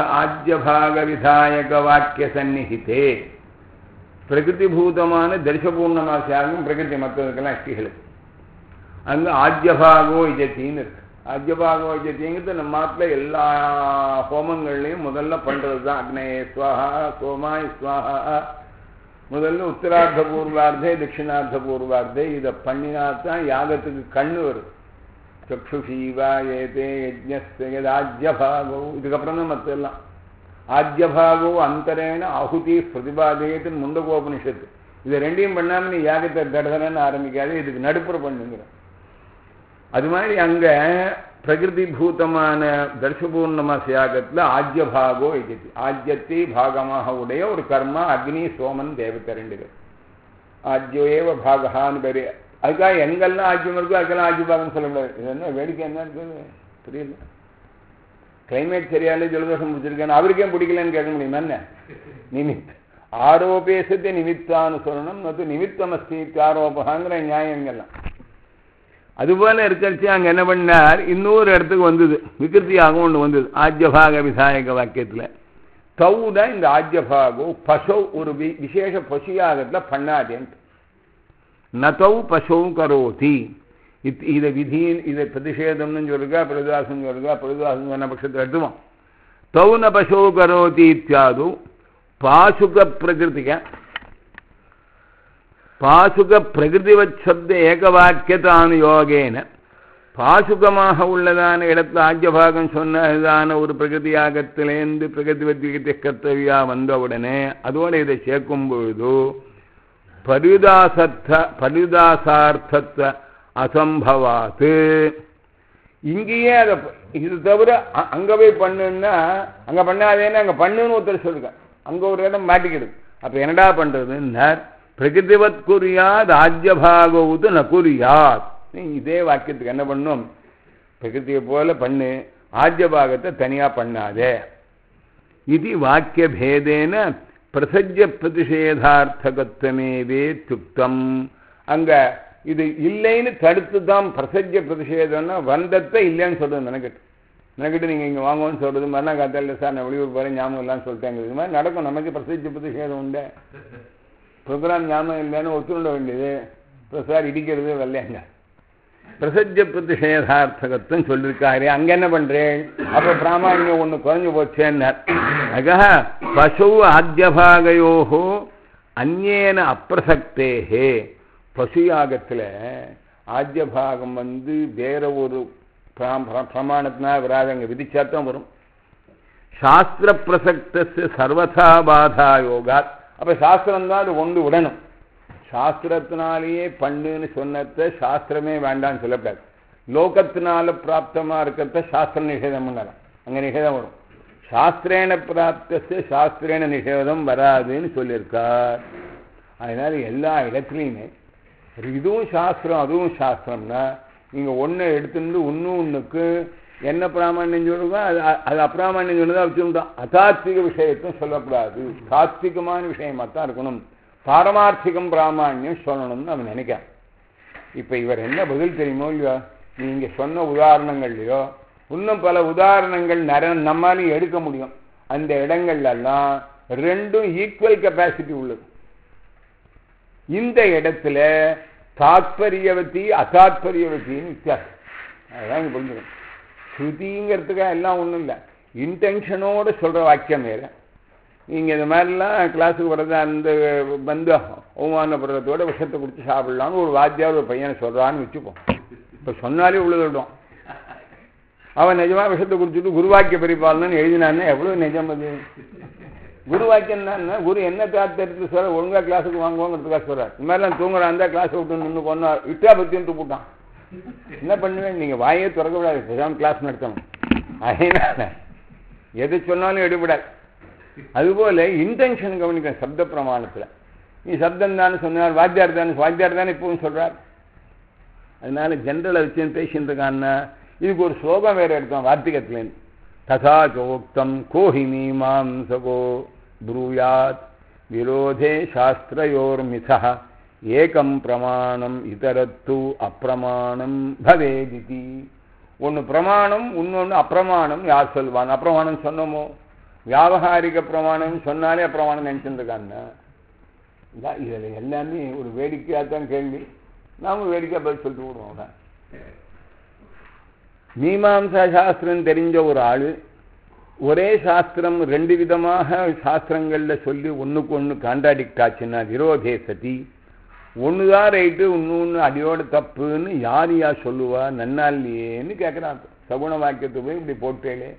आद्यभागविधायकवाक्यसन्निहिते பிரகிருதிபூதமான தரிசபூர்ணமாசியாகும் பிரகிருதி மற்றதுக்கெல்லாம் அஷ்டிகளுக்கு அங்கே ஆஜ்யபாகோ இஜத்தின்னு இருக்கு ஆஜ்யபாகோ இஜத்திங்கிறது நம்ம நாட்டில் எல்லா ஹோமங்கள்லையும் முதல்ல பண்ணுறது தான் அக்னேய ஸ்வாஹா சோமாய் ஸ்வாஹா முதல்ல உத்தரார்த்த பூர்வார்த்தே தட்சிணார்த்த பூர்வார்த்தே இதை பண்ணினா தான் யாகத்துக்கு கண்ணு வருது சக்ஷுஷீவா ஏதே யஜ்ஞஸ்தாஜ்யபாகோ இதுக்கப்புறம் தான் மற்ற எல்லாம் ஆஜ்யபாகோ அந்தரேன ஆகுதி பிரதிபாதேத்து முண்டகோபனிஷத்து இது ரெண்டையும் பண்ணாமல் நீ யாகத்தை தடதனன்னு ஆரம்பிக்காது இதுக்கு நடுப்புற பண்ணுங்கிற அது மாதிரி அங்க பிரகிருதி பூதமான தர்ஷபூர்ணமாச யாகத்தில் ஆஜ்யபாகோ இது ஆஜ்யத்தை பாகமாக உடைய ஒரு கர்மா அக்னி சோமன் தேவத்தை ரெண்டு பேர் ஆஜ்யோஏவ பாகான்னு பேரு அதுக்காக எங்கெல்லாம் ஆஜ்யம் இருக்கோ அதுக்கெல்லாம் ஆஜ்ய பாகம் சொல்லக்கூடாது இது என்ன வேடிக்கை என்ன இருக்குது புரியல கிளைமேட் சரியாலே ஜலதோஷம் பிடிச்சிருக்கேன்னு அவருக்கே பிடிக்கலன்னு கேட்க முடியுமா என்ன நிமித் ஆரோபேசத்தை நிமித்தான்னு சொல்லணும் நத்து நிமித்தம் அஸ்தி ஆரோபகாங்கிற நியாயங்கள்லாம் அதுபோல இருக்கச்சு அங்க என்ன பண்ணார் இன்னொரு இடத்துக்கு வந்தது விகிருத்தியாக ஒன்று வந்தது ஆஜ்யபாக விசாயக வாக்கியத்தில் தௌ தான் இந்த ஆஜ்யபாகோ பசோ ஒரு வி விசேஷ பசுயாகத்தில் பண்ணாதேன்ட்டு நதௌ பசௌ கரோதி இத் இதை விதியின் இதை பிரதிஷேதம்னு சொல்லுங்க பிரதிவாசம் சொல்லுங்க பிரதிவாசம் சொன்ன பட்சத்தில் எடுத்துவோம் தௌ ந பசோ கரோதி இத்தியாது பாசுக பிரகிருதிக பாசுக பிரகிருதிவத் சப்த ஏகவாக்கியத்தான யோகேன பாசுகமாக உள்ளதான இடத்துல ஆஜ்யபாகம் சொன்னதான ஒரு பிரகிருதியாகத்திலேருந்து பிரகிருதிவத்தியத்தை கர்த்தவியா வந்தவுடனே அதோட இதை சேர்க்கும் பொழுது பரிதாசர்த்த பரிதாசார்த்தத்தை அசம்பவாத்து இங்கேயே அதை இது தவிர அங்கே போய் பண்ணுன்னா அங்கே பண்ணாதேன்னு அங்கே பண்ணுன்னு ஒருத்தர் சொல்லுங்க அங்கே ஒரு இடம் மாட்டிக்கிடுது அப்போ என்னடா பண்ணுறதுன்னார் பிரகிருதிவத் குறியாத் ஆஜ்யபாகவுது ந குறியாத் இதே வாக்கியத்துக்கு என்ன பண்ணும் பிரகிருதியை போல பண்ணு ஆஜ்யபாகத்தை தனியாக பண்ணாதே இது வாக்கிய பேதேன பிரசஜ பிரதிஷேதார்த்தகத்துவமேவே துப்தம் அங்க இது இல்லைன்னு தடுத்து தான் பிரசஜ பிரதிஷேதம்னா வந்தத்தை இல்லைன்னு சொல்றது நினைக்கிட்டு நினைக்கிட்டு நீங்கள் இங்கே வாங்குவோன்னு சொல்கிறது மறுநாள் காத்தால சார் நான் வெளியூர் போகிறேன் ஞாபகம் இல்லைன்னு சொல்லிட்டாங்க இது மாதிரி நடக்கும் நமக்கு பிரசஜ பிரதிஷேதம் உண்டு ப்ரோக்ராம் ஞாபகம் இல்லைன்னு ஒத்துணுட வேண்டியது இப்போ சார் இடிக்கிறது வரலையாங்க பிரசஜ பிரதிஷேதார்த்தகத்துவம் சொல்லியிருக்காரு அங்கே என்ன பண்ணுறேன் அப்போ பிராமணியம் ஒன்று குறைஞ்சு போச்சேன்னார் அக பசு ஆத்தியபாகையோகோ அந்நேன அப்பிரசக்தேகே பசுயாகத்தில் ஆத்தியபாகம் வந்து வேற ஒரு பிரமாணத்தினால் வராது அங்கே விதிச்சா தான் வரும் சாஸ்திர பிரசக்த சர்வதா பாதா யோகாத் அப்போ சாஸ்திரம் தான் அது கொண்டு விடணும் சாஸ்திரத்தினாலேயே பண்ணுன்னு சொன்னத சாஸ்திரமே வேண்டாம்னு சொல்லக்கூடாது லோகத்தினால பிராப்தமாக இருக்கிறத சாஸ்திர நிஷேதம் பண்ணலாம் அங்கே நிஷேதம் வரும் சாஸ்திரேன பிராப்தத்து சாஸ்திரேன நிஷேதம் வராதுன்னு சொல்லியிருக்கார் அதனால எல்லா இடத்துலையுமே இதுவும் சாஸ்திரம் அதுவும் சாஸ்திரம்னா நீங்கள் ஒன்றை எடுத்துட்டு இன்னும் ஒன்றுக்கு என்ன பிராமணியம் சொல்லுங்க அது அது அப்பிராமணியம் சொன்னதாக வச்சுருந்தோம் அதாத்விக விஷயத்தையும் சொல்லக்கூடாது சாத்விகமான விஷயமாக தான் இருக்கணும் பாரமார்த்திகம் பிராமணியம் சொல்லணும்னு அவன் நினைக்கிறான் இப்போ இவர் என்ன பதில் தெரியுமோ இல்லையோ நீங்கள் சொன்ன உதாரணங்கள்லையோ இன்னும் பல உதாரணங்கள் நிறைய நம்மளாலையும் எடுக்க முடியும் அந்த இடங்கள்லாம் ரெண்டும் ஈக்குவல் கெப்பாசிட்டி உள்ளது இந்த இடத்துல தாத்பரியவதி அதாத்பரியவத்தின்னு வித்தியாசம் அதுதான் இங்கே புரிஞ்சுக்கணும் ஸ்ருதிங்கிறதுக்காக எல்லாம் ஒன்றும் இல்லை இன்டென்ஷனோடு சொல்கிற வாக்கியம் வேறு நீங்கள் இந்த மாதிரிலாம் கிளாஸுக்கு வர்றது அந்த வந்து அவமானப்படுறதோட விஷத்தை குடிச்சு சாப்பிடலான்னு ஒரு வாத்தியார் ஒரு பையனை சொல்கிறான்னு வச்சுப்போம் இப்போ சொன்னாலே உள்ளதுடும் அவன் நிஜமாக விஷத்தை குடிச்சிட்டு குருவாக்கிய பரிபாலனு எழுதினான்னு எவ்வளோ நிஜம் அது குருவாக்கியம் தான் குரு என்ன தாத்தெடுத்து சொல்ல ஒழுங்காக கிளாஸுக்கு வாங்குவோங்கிறதுக்காக சொல்கிறார் இந்த மாதிரிலாம் தூங்குறான் தான் கிளாஸை விட்டு நின்று கொண்டா இட்டா பற்றின்ட்டு போட்டான் என்ன பண்ணுவேன் நீங்கள் வாயே திறக்கக்கூடாது பேசாமல் கிளாஸ் நடத்தணும் அதனால எது சொன்னாலும் எடுபடாது அதுபோல் இன்டென்ஷன் கவனிக்க சப்த பிரமாணத்தில் நீ சப்தம் தானே சொன்னார் வாத்தியார் தானே வாத்தியார் தானே இப்பவும் சொல்கிறார் அதனால ஜென்ரலை வச்சு பேசிட்டு இருக்கான்னா இதுக்கு ஒரு ஸ்லோகம் வேறு எடுத்தோம் வார்த்திகத்துலேருந்து ததா சோக்தம் கோஹினி மாம்சகோ ப்ரூயாத் விரோதே சாஸ்திரயோர்மிசா ஏகம் பிரமாணம் இதரத்து அப்பிரமாணம் பவேதிதி ஒன்று பிரமாணம் இன்னொன்று அப்பிரமாணம் யார் சொல்வான் அப்பிரமாணம் சொன்னோமோ வியாபகாரிக பிரமாணம் சொன்னாலே அப்பிரமாணம் நினச்சிருக்காங்க இதில் எல்லாமே ஒரு வேடிக்கையாக தான் கேள்வி நாம வேடிக்கையாக பதில் சொல்லிட்டு விடுவோம் அதான் மீமாம்சா சாஸ்திரம் தெரிஞ்ச ஒரு ஆள் ஒரே சாஸ்திரம் ரெண்டு விதமாக சாஸ்திரங்களில் சொல்லி ஒன்றுக்கு ஒன்று கான்ட்ராடிக்ட் ஆச்சுன்னா விரோதே சதி ஒன்று தான் ரைட்டு இன்னொன்று அடியோட தப்புன்னு யார் யார் சொல்லுவா நன்னா இல்லையேன்னு கேட்குறான் சகுண வாக்கியத்தை போய் இப்படி போட்டேளே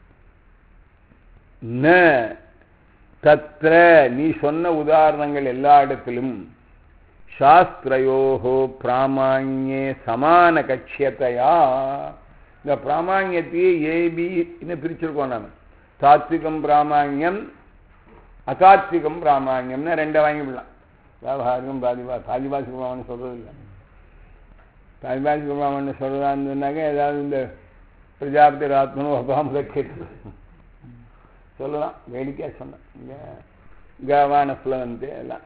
ந தத்ர நீ சொன்ன உதாரணங்கள் எல்லா இடத்திலும் சாஸ்திரயோகோ பிராமாண்யே சமான கட்சியத்தையா இந்த பிராமாண்யத்தையே ஏபின்னு பிரிச்சிருக்கோம் நாம் தாத்விகம் பிராமாண்யம் அதாத்விகம் பிராமாண்யம்னா ரெண்டை வாங்கிவிடலாம் வியாபாரிகம் பாதிபா பாதிபாசி பிரமாணம் சொல்றது இல்லை பாதிபாசி பிரமாணம் சொல்றதான்னு சொன்னாக்க ஏதாவது இந்த பிரஜாபதி ஆத்மனோ அபாமுக கேட்டு சொல்லலாம் வேடிக்கையாக சொன்னேன் கவான புலவந்து எல்லாம்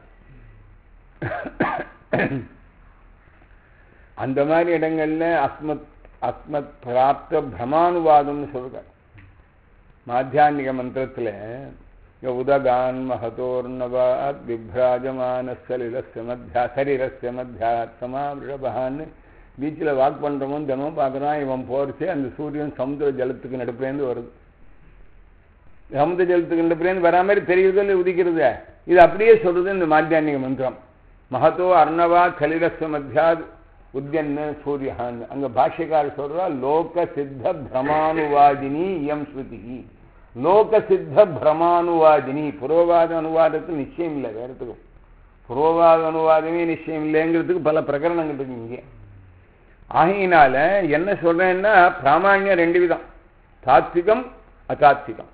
அந்த மாதிரி இடங்கள்ல அஸ்மத் அஸ்மத் பிராப்த பிரமானுவாதம்னு சொல்றார் மாத்தியானிக மந்திரத்தில் உதகான் மகதோர்ணவாத் விப்ராஜமான சலிலஸ்ய மத்தியா சரீரஸ்ய மத்தியாத் சமாவிஷபான்னு பீச்சில் வாக் பண்ணுறவன் தினமும் பார்க்குறான் இவன் போகிறச்சே அந்த சூரியன் சமுத்திர ஜலத்துக்கு நடுப்புலேருந்து வருது சமுத்திர ஜலத்துக்கு நடுப்புலேருந்து வரா மாதிரி தெரியுறதில்ல உதிக்கிறது இது அப்படியே சொல்றது இந்த மாத்தியானிக மந்திரம் மகத்தோ அர்ணவா கலிரஸ்வ மத்தியாத் உத்யன்னு சூரியான் அங்க பாஷ்யக்கார சொல்றா லோக சித்த பிரமானுவாதினி இயம் ஸ்ருதி லோக சித்த பிரமானுவாதினி புரோவாத அனுவாதத்துக்கு நிச்சயம் இல்லை வேறத்துக்கும் புரோவாத அனுவாதமே நிச்சயம் இல்லைங்கிறதுக்கு பல பிரகரணங்கள் இருக்கு இங்கே ஆகையினால என்ன சொல்றேன்னா பிராமாண்யம் ரெண்டு விதம் தாத்விகம் அதாத்விகம்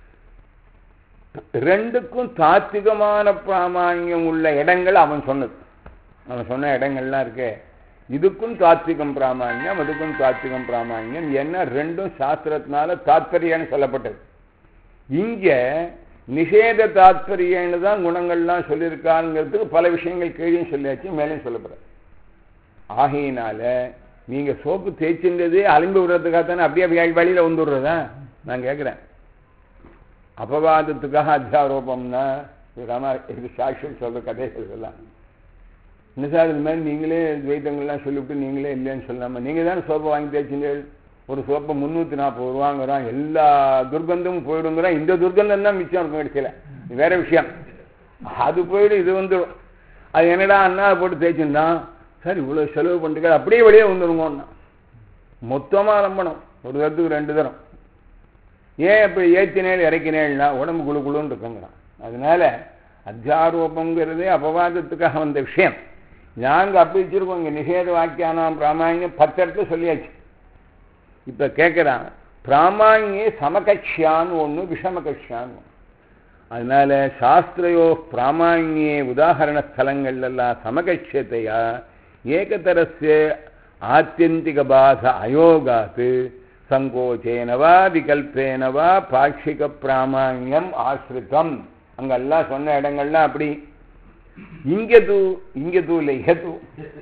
ரெண்டுக்கும் தாத்விகமான பிராமாண்யம் உள்ள இடங்கள் அவன் சொன்னது அவன் சொன்ன இடங்கள்லாம் இருக்கே இதுக்கும் தாத்விகம் பிராமாண்யம் அதுக்கும் தாத்விகம் பிராமாண்யம் என்ன ரெண்டும் சாஸ்திரத்தினால தாத்பரியன்னு சொல்லப்பட்டது இங்க நிஷேத தாத்பரியன்னு தான் குணங்கள்லாம் சொல்லியிருக்காங்கிறதுக்கு பல விஷயங்கள் கீழே சொல்லியாச்சு மேலேயும் சொல்லப்படுற ஆகையினால நீங்க சோப்பு தேய்ச்சின்றதே அலிம்பு விடுறதுக்காக தானே அப்படியே வழியில வந்துடுறதா நான் கேட்குறேன் அபவாதத்துக்காக அத்தியாரோபம்னா ராமா இது சாட்சியம் சொல்ற கதை சொல்லலாம் என்ன சார் இது மாதிரி நீங்களே துவைத்தங்கள்லாம் சொல்லிவிட்டு நீங்களே இல்லைன்னு சொல்லாம நீங்க தானே சோப்பை வாங்கி தேய்ச்சிங்க ஒரு சோப்பை முந்நூற்றி நாற்பது ரூபாங்கிறான் எல்லா துர்கந்தமும் போயிடுங்கிறான் இந்த துர்கந்தம் தான் மிச்சம் இருக்கும் கிடைக்கல வேற விஷயம் அது போயிடும் இது வந்துடும் அது என்னடா அண்ணா போட்டு தேய்ச்சிருந்தான் சார் இவ்வளோ செலவு பண்ணிட்டு அப்படியே வெளியே வந்துடுங்கண்ணா மொத்தமாக நம்பணும் ஒரு தரத்துக்கு ரெண்டு தரம் ஏன் இப்போ ஏற்றினேள் இறக்கினேள்னா உடம்பு குழு குழுன்னு இருக்குங்கிறான் அதனால அத்தியாரோபங்கிறதே அபவாதத்துக்காக வந்த விஷயம் நாங்கள் அப்படி வச்சிருக்கோம் இங்கே நிஷேத வாக்கியானாம் பிராமாணியம் பத்து இடத்துல சொல்லியாச்சு இப்போ கேட்குறான் பிராமாணியே சமகட்சியான்னு ஒன்று விஷமகட்சியான்னு ஒன்று அதனால சாஸ்திரையோ பிராமாணியே உதாகரண ஸ்தலங்கள்லாம் சமகட்சியத்தையா ஏகதரஸ்ய ஆத்தியந்திக பாத அயோகாத்து சங்கோச்சேன வா விகல்பேன வா பாட்சிக பிராமாண்யம் ஆசிரித்தம் அங்கெல்லாம் சொன்ன இடங்கள்லாம் அப்படி இங்க தூ இங்க தூ இல்லை இக தூ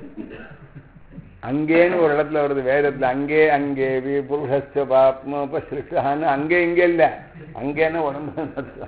அங்கேன்னு ஒரு இடத்துல வருது வேதத்துல அங்கே அங்கே வி புருஷஸ்த பாப்மோபசிருஷ்டான்னு அங்கே இங்கே இல்லை அங்கேன்னு உடம்பு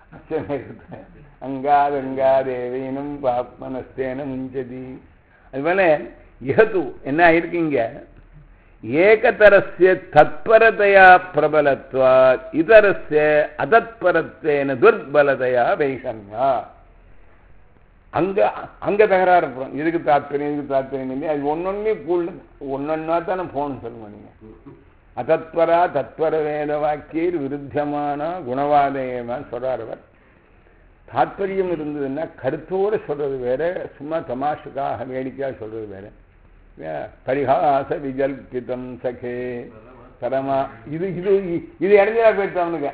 அங்காதங்காதேவீனம் பாப்மனஸ்தேன முஞ்சதி அதுபோல இகத்து என்ன ஆயிருக்கீங்க ஏகதரஸ்ய தத்பரதையா பிரபலத்வா இதரஸ்ய அதத்பரத்தேன துர்பலதையா வைஷன்யா அங்க அங்க தகராறு இருக்கும் இதுக்கு தாத்பரியம் இதுக்கு தாத்பரியம் இல்லை அது ஒன்னொன்னே கூட ஒன்னொன்னா தானே போகணும் சொல்லுங்க நீங்க அதத்பரா தத்பர வேத வாக்கியர் விருத்தமான குணவாதயமா சொல்றார் அவர் தாத்பரியம் இருந்ததுன்னா கருத்தோடு சொல்றது வேற சும்மா தமாஷுக்காக வேடிக்கையாக சொல்றது வேற பரிகாச விஜல்பிதம் சகே பரமா இது இது இது இடைஞ்சலா போயிட்டு அவனுக்கு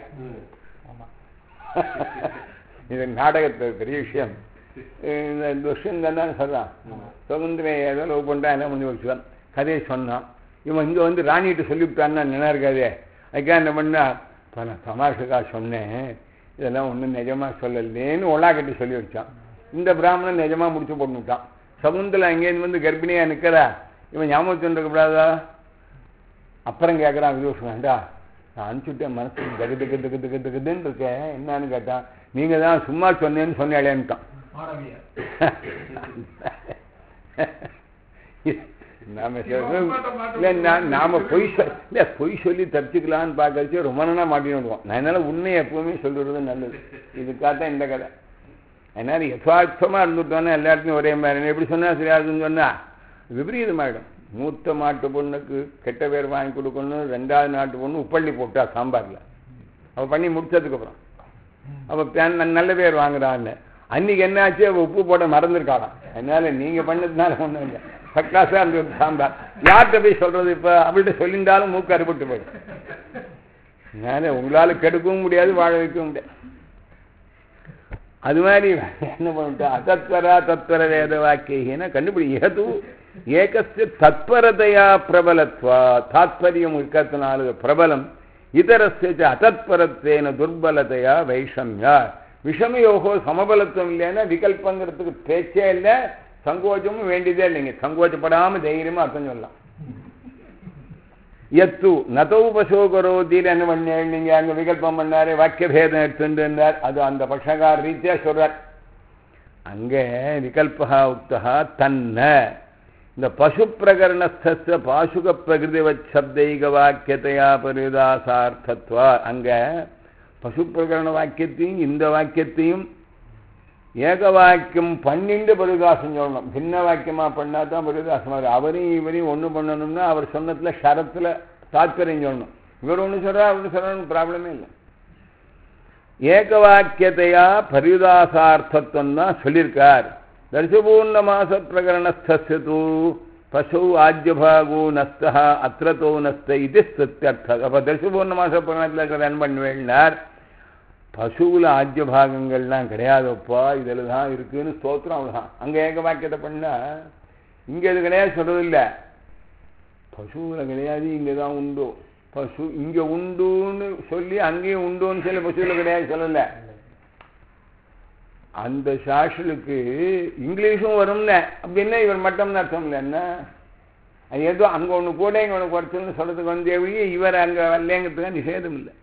இது நாடகத்தை பெரிய விஷயம் இந்த துஷ்யன் தானே சொல்றான் சுதந்திர ஏதோ லவ் பண்ணிட்டான் என்ன பண்ணி வச்சுவான் கதையை சொன்னான் இவன் இங்கே வந்து ராணிகிட்ட சொல்லிவிட்டான்னா நினை இருக்காதே அதுக்காக என்ன பண்ணா இப்போ நான் தமாஷுக்கா சொன்னேன் இதெல்லாம் ஒன்றும் நிஜமாக சொல்லலேன்னு ஒலா கட்டி சொல்லி வச்சான் இந்த பிராமணன் நிஜமாக முடிச்சு போட்டுட்டான் சகுந்தலா அங்கேருந்து வந்து கர்ப்பிணியாக நிற்கிறா இவன் ஞாபகம் இருக்கக்கூடாதா அப்புறம் கேட்குறான் விதூஷன் வேண்டா நான் அனுப்பிச்சுட்டேன் மனசு தகு தகு தகு தகு தகுதுன்னு இருக்கேன் என்னன்னு கேட்டான் நீங்கள் தான் சும்மா சொன்னேன்னு சொன்னேன்ட்டான் மாணவியர் நாம சொல்றது இல்லை நான் நாம பொய் சொல் இல்லை பொய் சொல்லி தப்பிச்சுக்கலான்னு பார்க்கறச்சு ரொம்ப நாளாக மாட்டின்னு விடுவோம் நான் அதனால உண்மையை எப்பவுமே சொல்லுறது நல்லது இதுக்காக தான் இந்த கதை அதனால யதார்த்தமாக இருந்துட்டோன்னா எல்லா இடத்துலையும் ஒரே மாதிரி எப்படி சொன்னா சரியா இருக்குன்னு சொன்னா விபரீதமாயிடும் மூத்த மாட்டு பொண்ணுக்கு கெட்ட பேர் வாங்கி கொடுக்கணும் ரெண்டாவது நாட்டு பொண்ணு உப்பள்ளி போட்டா சாம்பாரில் அவள் பண்ணி முடிச்சதுக்கப்புறம் அவள் நல்ல பேர் வாங்குறான்னு அன்னைக்கு என்னாச்சு அவள் உப்பு போட மறந்துருக்காளாம் அதனால நீங்க பண்ணதுனால ஒன்றும் இல்லை சக்காசா இருந்தது சாம்பார் யார்கிட்ட போய் சொல்றது இப்போ அவள்கிட்ட சொல்லியிருந்தாலும் மூக்கு அறுபட்டு போயிடும் அதனால உங்களால கெடுக்கவும் முடியாது வாழ வைக்கவும் முடியாது அது மாதிரி என்ன பண்ணிட்டா அத்தத்வரா தத்வர வேத வாக்கியன கண்டுபிடி ஏது ஏகஸ்ய தத்பரதையா பிரபலத்வா தாத்பரியம் இருக்கிறதுனால பிரபலம் இதரஸ்ய அத்தத்பரத்தேன துர்பலதையா வைஷமியா விஷமயோகோ சமபலத்துவம் இல்லைன்னா விகல்பங்கிறதுக்கு பேச்சே இல்லை சங்கோச்சமும் வேண்டியதே இல்லைங்க சங்கோச்சப்படாம தைரியமா அர்த்தம் சொல்லலாம் எத்து நதௌ பசோகரோதியில் என்ன பண்ண நீங்க அங்க விகல்பம் பண்ணாரு வாக்கிய பேதம் எடுத்துட்டு இருந்தார் அது அந்த பட்சகார ரீதியா சொல்றார் அங்க விகல்பா உக்தா தன்ன இந்த பசு பிரகரணஸ்த பாசுக பிரகிருதிவத் சப்தைக வாக்கியத்தையா பரிதாசார்த்தத்வா அங்க பசு பிரகரண வாக்கியத்தையும் இந்த வாக்கியத்தையும் ஏக வாக்கியம் பண்ணிண்டு பரிதாசம் சொல்லணும் பின்ன வாக்கியமா பண்ணா தான் பரிதாசம் வரும் அவரையும் இவரையும் ஒன்று பண்ணணும்னா அவர் சொன்னதுல ஷரத்துல தாத்பரியம் சொல்லணும் இவர் ஒன்று சொல்றா அவர் சொல்லணும் ப்ராப்ளமே இல்லை ஏக வாக்கியத்தையா பரிதாசார்த்தத்துவம் தான் சொல்லியிருக்கார் தர்சபூர்ண மாச பிரகரணஸ்து பசு ஆஜ்யபாகோ நஸ்த அத்திரத்தோ நஸ்த இது ஸ்துத்தியர்த்தம் அப்போ தர்சபூர்ண மாச பிரகரணத்தில் ரன் பண்ணுவேன்னார் பசுவில் ஆஜ்ய பாகங்கள்லாம் கிடையாதுப்பா இதில் தான் இருக்குன்னு ஸ்தோத்திரம் அவ்வளோதான் அங்கே ஏக வாக்கியத்தை பண்ணால் இங்கே இது கிடையாது சொல்கிறது இல்லை பசுவில் கிடையாது இங்கே தான் உண்டு பசு இங்கே உண்டுன்னு சொல்லி அங்கேயும் உண்டுன்னு சொல்லி பசுவில் கிடையாது சொல்லலை அந்த சாஷலுக்கு இங்கிலீஷும் வரும்னு அப்படின்னா இவர் மட்டும்னு அர்த்தம் இல்லை என்ன அது ஏதோ அங்கே ஒன்று கூட இங்கே ஒன்று குறைச்சல்னு சொல்கிறதுக்கு வந்து எப்படி இவர் அங்கே வரலேங்கிறதுக்காக நிஷேதம் இல்லை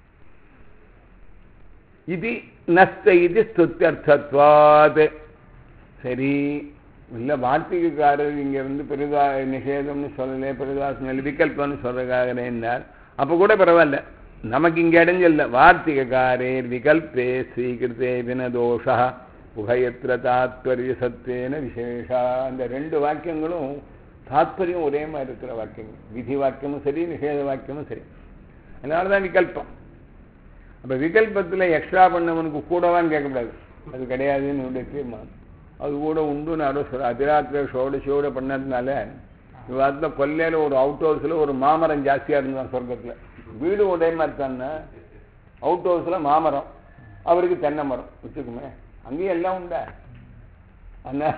இது நஸ்த இது ஸ்துத்தியர்த்தத்வாத் சரி இல்லை வார்த்திகக்காரர் இங்கே வந்து பெரிதா நிஷேதம்னு சொல்லலை பெரிதாசம் விகல்பம்னு சொல்றதுக்காக என்னார் அப்போ கூட பரவாயில்ல நமக்கு இங்கே இடைஞ்சல்ல வார்த்திகக்காரே விகல்பே ஸ்வீகிருத்தே வினதோஷா உபயத்திர தாத்பரிய சத்தேன விசேஷா அந்த ரெண்டு வாக்கியங்களும் தாத்பரியம் ஒரே மாதிரி இருக்கிற வாக்கியங்கள் விதி வாக்கியமும் சரி நிஷேத வாக்கியமும் சரி அதனால தான் விகல்பம் அப்போ விகல்பத்தில் எக்ஸ்ட்ரா பண்ணவனுக்கு கூடவான்னு கேட்கக்கூடாது அது கிடையாதுன்னு என்னுடைய தீர்மானம் அது கூட உண்டுன்னு யாரோ சொல்ல அதிராத்திர ஷோடசியோட பண்ணதுனால விவாதத்தில் கொல்லையில் ஒரு அவுட் ஹவுஸில் ஒரு மாமரம் ஜாஸ்தியாக இருந்தான் சொர்க்கத்தில் வீடு ஒரே மாதிரி தானே அவுட் ஹவுஸில் மாமரம் அவருக்கு தென்னை மரம் வச்சுக்குமே அங்கேயும் எல்லாம் உண்டா அண்ணா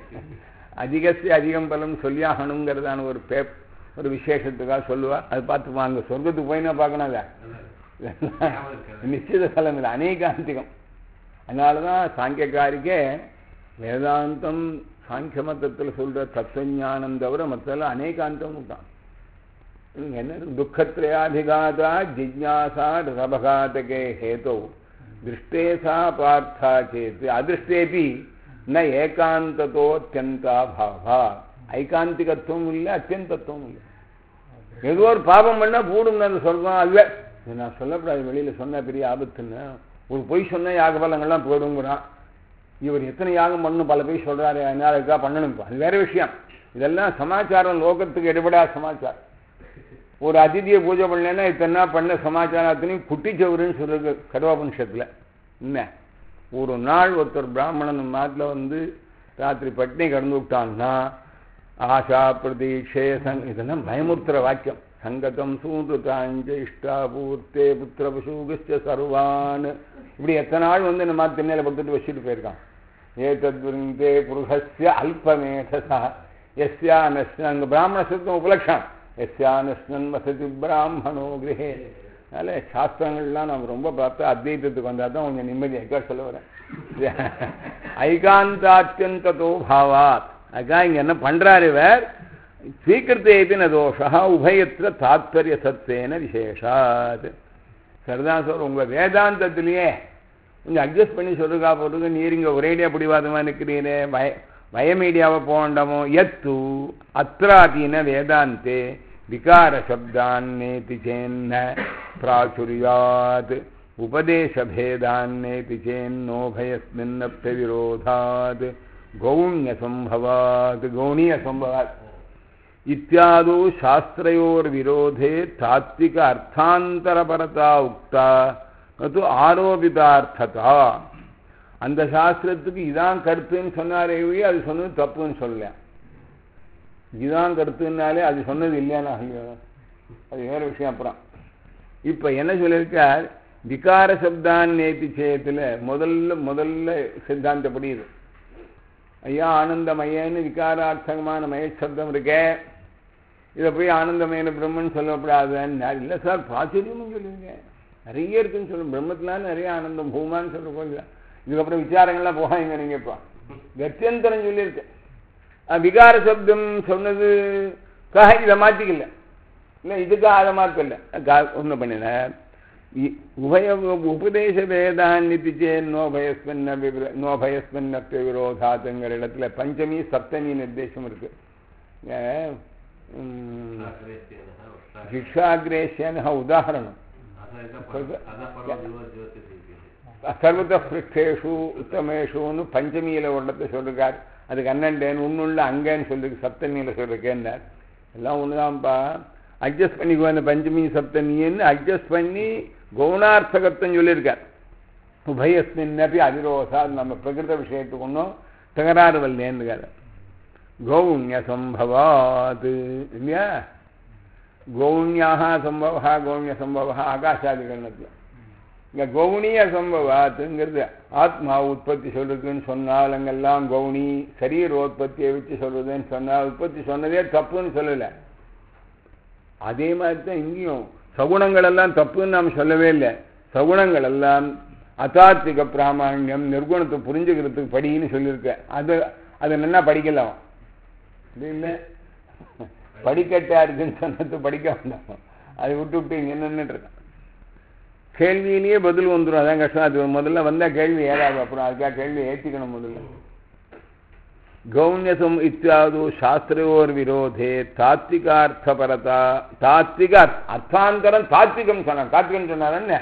அதிகசி அதிகம் பலம் சொல்லியாகணுங்கிறதான ஒரு பேப் ஒரு விசேஷத்துக்காக சொல்லுவா அது பார்த்து வாங்க சொர்க்கத்துக்கு போயினா பார்க்கணும் அதை நிச்சயத பலம் இல்லை அநேகாந்திகம் அதனால தான் சாங்கியக்காரிக்கே வேதாந்தம் சாங்கிய மதத்தில் சொல்ற தத்துவஞானம் தவிர மற்றெல்லாம் அநேகாந்தம் தான் என்ன துக்கத்ரயாதிகாதா ஜிஜ்ஞாசா ரபகாதகே ஹேதோ திருஷ்டே சா பார்த்தா சேத் அதிருஷ்டேபி ந ஏகாந்தத்தோ அத்தியந்தா பாவா ஐகாந்திகத்துவம் இல்லை அத்தியந்தத்துவம் இல்லை ஏதோ ஒரு பாபம் பண்ணா பூடும் அந்த சொல்றோம் அதுவே நான் சொல்லக்கூடாது வெளியில சொன்ன பெரிய ஆபத்துன்னு ஒரு பொய் சொன்ன யாக பலங்கள்லாம் போயிடுங்கிறான் இவர் எத்தனை யாகம் பண்ணணும் பல பேர் சொல்றாரு அதனால இருக்கா பண்ணணும் அது வேற விஷயம் இதெல்லாம் சமாச்சாரம் லோகத்துக்கு எடுபடாத சமாச்சாரம் ஒரு அதிதியை பூஜை பண்ணலன்னா இத்தனை பண்ண சமாச்சாரம் அத்தனையும் குட்டிச்சவருன்னு சொல்றது கர்வாபனிஷத்துல என்ன ஒரு நாள் ஒருத்தர் பிராமணன் மாட்டில் வந்து ராத்திரி பட்னி கடந்து விட்டான்னா ஆஷா பிரதீட்சே சங் இதெல்லாம் பயமுறுத்துற வாக்கியம் சங்கதம் சூன்றுதாஞ்ச இஷ்டாபூர்த்தே புத்திர பசூகிச்ச சர்வான் இப்படி எத்தனை நாள் வந்து இந்த மாதிரி திண்ணையில படுத்துட்டு வச்சுட்டு போயிருக்கான் ஏதத் விருந்தே புருஷஸ்ய அல்பமேதசா எஸ்யா நஷ்ணன் அங்கே பிராமண சுத்தம் உபலட்சம் எஸ்யா நஷ்ணன் வசதி பிராமணோ கிரகே அதனால சாஸ்திரங்கள்லாம் நம்ம ரொம்ப பார்த்தா அத்வைத்தத்துக்கு வந்தால் தான் கொஞ்சம் நிம்மதியாக சொல்ல வரேன் ஐகாந்தாத்தியந்ததோ பாவாத் அதுக்காக இங்கே என்ன பண்ணுறாரு இவர் ஸ்வீகிருத்தே இது ந தோஷா உபயத்திர தாத்பரிய சத்வேன விசேஷாத் சரிதான் சார் உங்கள் வேதாந்தத்திலேயே கொஞ்சம் அட்ஜஸ்ட் பண்ணி சொல்லுக்கா போட்டுக்கு நீர் இங்கே ஒரேடியாக பிடிவாதமாக நிற்கிறீரே வய வயமீடியாவை போகண்டாமோ எத்து அத்ராதீன வேதாந்தே விகார சப்தான்னேதி சேன்ன பிராச்சுரியாத் उपदेशभेदान्नेति चेन्नोभयस्मिन्नप्यविरोधात् गौण्यसम्भवात् गौणीयसम्भवात् इत्यादौ शास्त्रयोर्विरोधे तात्विक अर्थान्तरपरता उक्ता न तु ஆரோபிதார்த்ததா அந்த சாஸ்திரத்துக்கு இதான் கருத்துன்னு சொன்னாரே ஒழிய அது சொன்னது தப்புன்னு சொல்லல இதுதான் கருத்துனாலே அது சொன்னது இல்லையானா ஐயோ அது வேற விஷயம் அப்புறம் இப்போ என்ன சொல்லியிருக்கார் விகார சப்தான் நேத்தி சேத்துல முதல்ல முதல்ல சித்தாந்தப்படி இது ஐயா ஆனந்தமயன்னு விகாரார்த்தகமான மயசப்தம் இருக்கே இதை போய் ஆனந்தமயன பிரம்மன் சொல்லப்படாதுன்னு இல்லை சார் பிராச்சுரியம்னு சொல்லுவீங்க நிறைய இருக்குன்னு சொல்லுங்க பிரம்மத்தினால நிறைய ஆனந்தம் பூமான்னு சொல்ல கொஞ்சம் இதுக்கப்புறம் விசாரங்கள்லாம் போகாங்க நீங்க இப்போ கத்தியந்தரம் சொல்லியிருக்கேன் விகார சப்தம் சொன்னதுக்காக இதை மாற்றிக்கல இல்லை இதுக்காக அதை மாற்றல ஒன்றும் பண்ணின உபய உபதேச வேதான்னிதி சேன் நோபயஸ்மன்ன விவிர நோபயஸ்மன்னப்பிய விரோதாத்துங்கிற இடத்துல பஞ்சமி சப்தமி நிர்தேசம் இருக்கு சிக்ஷாகிரேஷியன் உதாரணம் சர்வத பிருஷ்டேஷு உத்தமேஷுன்னு பஞ்சமியில் ஒரு இடத்துல சொல்லிருக்கார் அதுக்கு அண்ணன்டேன் ஒன்றுள்ள அங்கேன்னு சொல்லிருக்கு சப்தமியில் சொல்லிருக்கேன்னார் எல்லாம் ஒன்றுதான்ப்பா அட்ஜஸ்ட் பண்ணிக்கோ அந்த பஞ்சமி சப்தமின்னு அட்ஜஸ்ட் பண்ணி கவுனார்த்தகத்தம் சொல்லியிருக்கார் உபயஸ்மின்னப்பி அதிரோசா நம்ம பிரகிருத விஷயத்துக்கு ஒன்றும் தகராறு வரலேன்னுக்கார் கௌண்ய சம்பவாது இல்லையா கௌண்யாக சம்பவா கௌண்ய சம்பவா ஆகாஷாதிகரணத்தில் இங்கே கௌணிய சம்பவாத்துங்கிறது ஆத்மா உற்பத்தி சொல்றதுன்னு சொன்னால் அங்கெல்லாம் கௌணி சரீரோத்பத்தியை வச்சு சொல்றதுன்னு சொன்னால் உற்பத்தி சொன்னதே தப்புன்னு சொல்லலை அதே மாதிரி தான் இங்கேயும் சகுணங்கள் எல்லாம் தப்புன்னு நாம் சொல்லவே இல்லை சகுணங்கள் எல்லாம் அதார்த்திக பிராமணியம் நிர்குணத்தை புரிஞ்சுக்கிறதுக்கு படின்னு சொல்லியிருக்க அது அது நல்லா படிக்கலாம் இது இல்லை படிக்கட்டா இருக்குன்னு சொன்னது படிக்க வேண்டாம் அதை விட்டு விட்டு இங்கே நின்றுட்டு இருக்கான் கேள்வியிலேயே பதில் வந்துடும் அதான் கஷ்டம் அது முதல்ல வந்தால் கேள்வி ஏறாது அப்புறம் அதுக்காக கேள்வி ஏற்றிக்கணும் முதல்ல கௌண்யசம் இத்தியாது சாஸ்திரோர் விரோதே தாத்விகார்த்தபரதா தாத்விக அர்த்தாந்தரம் தாத்விகம் சொன்னார் தாத்விகம் சொன்னார் என்ன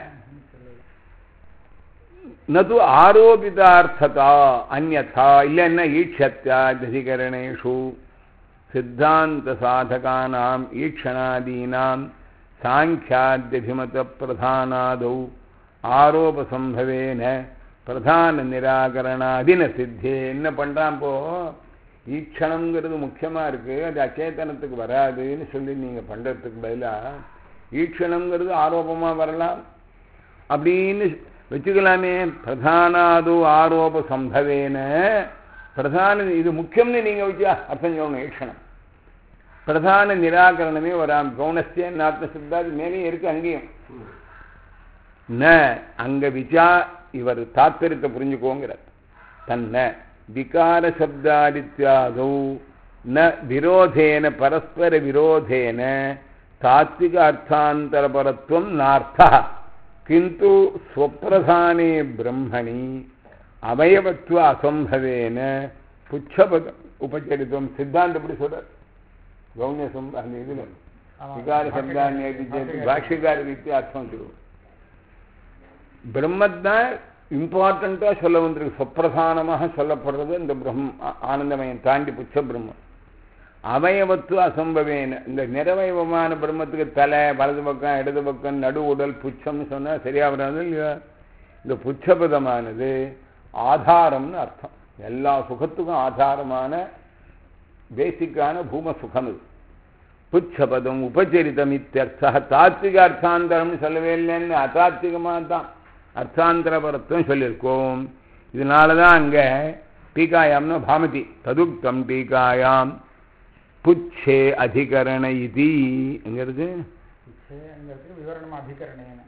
நது ஆரோபிதார்த்ததா அந்நா இல்லைன்னா ஈட்சத்தியாதிகரணேஷு சித்தாந்த சாதகானாம் ஈக்ஷணாதீனாம் சாங்கியாத்யபிமத பிரதானாதௌ ஆரோபசம்பவேன பிரதான நிராகரணாதின சித்தே என்ன பண்ணுறான் போ ஈக்ஷணங்கிறது முக்கியமாக இருக்குது அது அச்சேதனத்துக்கு வராதுன்னு சொல்லி நீங்கள் பண்ணுறதுக்கு பதிலாக ஈக்ஷணங்கிறது ஆரோபமாக வரலாம் அப்படின்னு வச்சுக்கலாமே பிரதானாது ஆரோப சம்பவேன பிரதான இது முக்கியம்னு நீங்கள் வச்சு அர்த்தம் சொல்லணும் ஈக்ஷணம் பிரதான நிராகரணமே வராம் கவுனஸ்தே நாத்ம சித்தாது மேலே இருக்கு அங்கேயும் ந அங்க விஜா இவர் தாத்பரியத்தை புரிஞ்சுக்கோங்கிறார் தன்ன விகார சப்தாதித்யாதௌ ந விரோதேன பரஸ்பர விரோதேன தாத்விக அர்த்தாந்தரபரத்துவம் நார்த்தா கிந்து ஸ்வப்பிரதானே பிரம்மணி அவயவத்துவ அசம்பவேன புச்சபத உபச்சரித்துவம் சித்தாந்தப்படி சொல்றார் கௌண்யசம் அந்த இதில் விகார சப்தான்ய பாஷ்யக்கார ரீதி அர்த்தம் சொல்லுவோம் பிரம்மத்தான் இம்பார்ட்டண்ட்டாக சொல்ல வந்திருக்கு சொப்பிரதானமாக சொல்லப்படுறது இந்த பிரம் ஆனந்தமயம் தாண்டி புச்ச பிரம்மம் அவயவத்துவ அசம்பவேன இந்த நிறவயவமான பிரம்மத்துக்கு தலை வலது பக்கம் இடது பக்கம் நடு உடல் புச்சம்னு சொன்னால் சரியா வராது இல்லையா இந்த புச்சபதமானது ஆதாரம்னு அர்த்தம் எல்லா சுகத்துக்கும் ஆதாரமான பேசிக்கான பூம சுகம் இது புச்சபதம் உபச்சரிதம் இத்தியர்த்த தாத்விக அர்த்தாந்தரம்னு சொல்லவே இல்லைன்னு அதாத்விகமாக தான் அர்த்தாந்தரபரத்துவம் சொல்லியிருக்கோம் இதனால தான் அங்கே டீகாயாம்னு பாமதி ததுக்தம் டீகாயாம் புச்சே அதிகரண இது எங்கிறது விவரணம் அதிகரணேன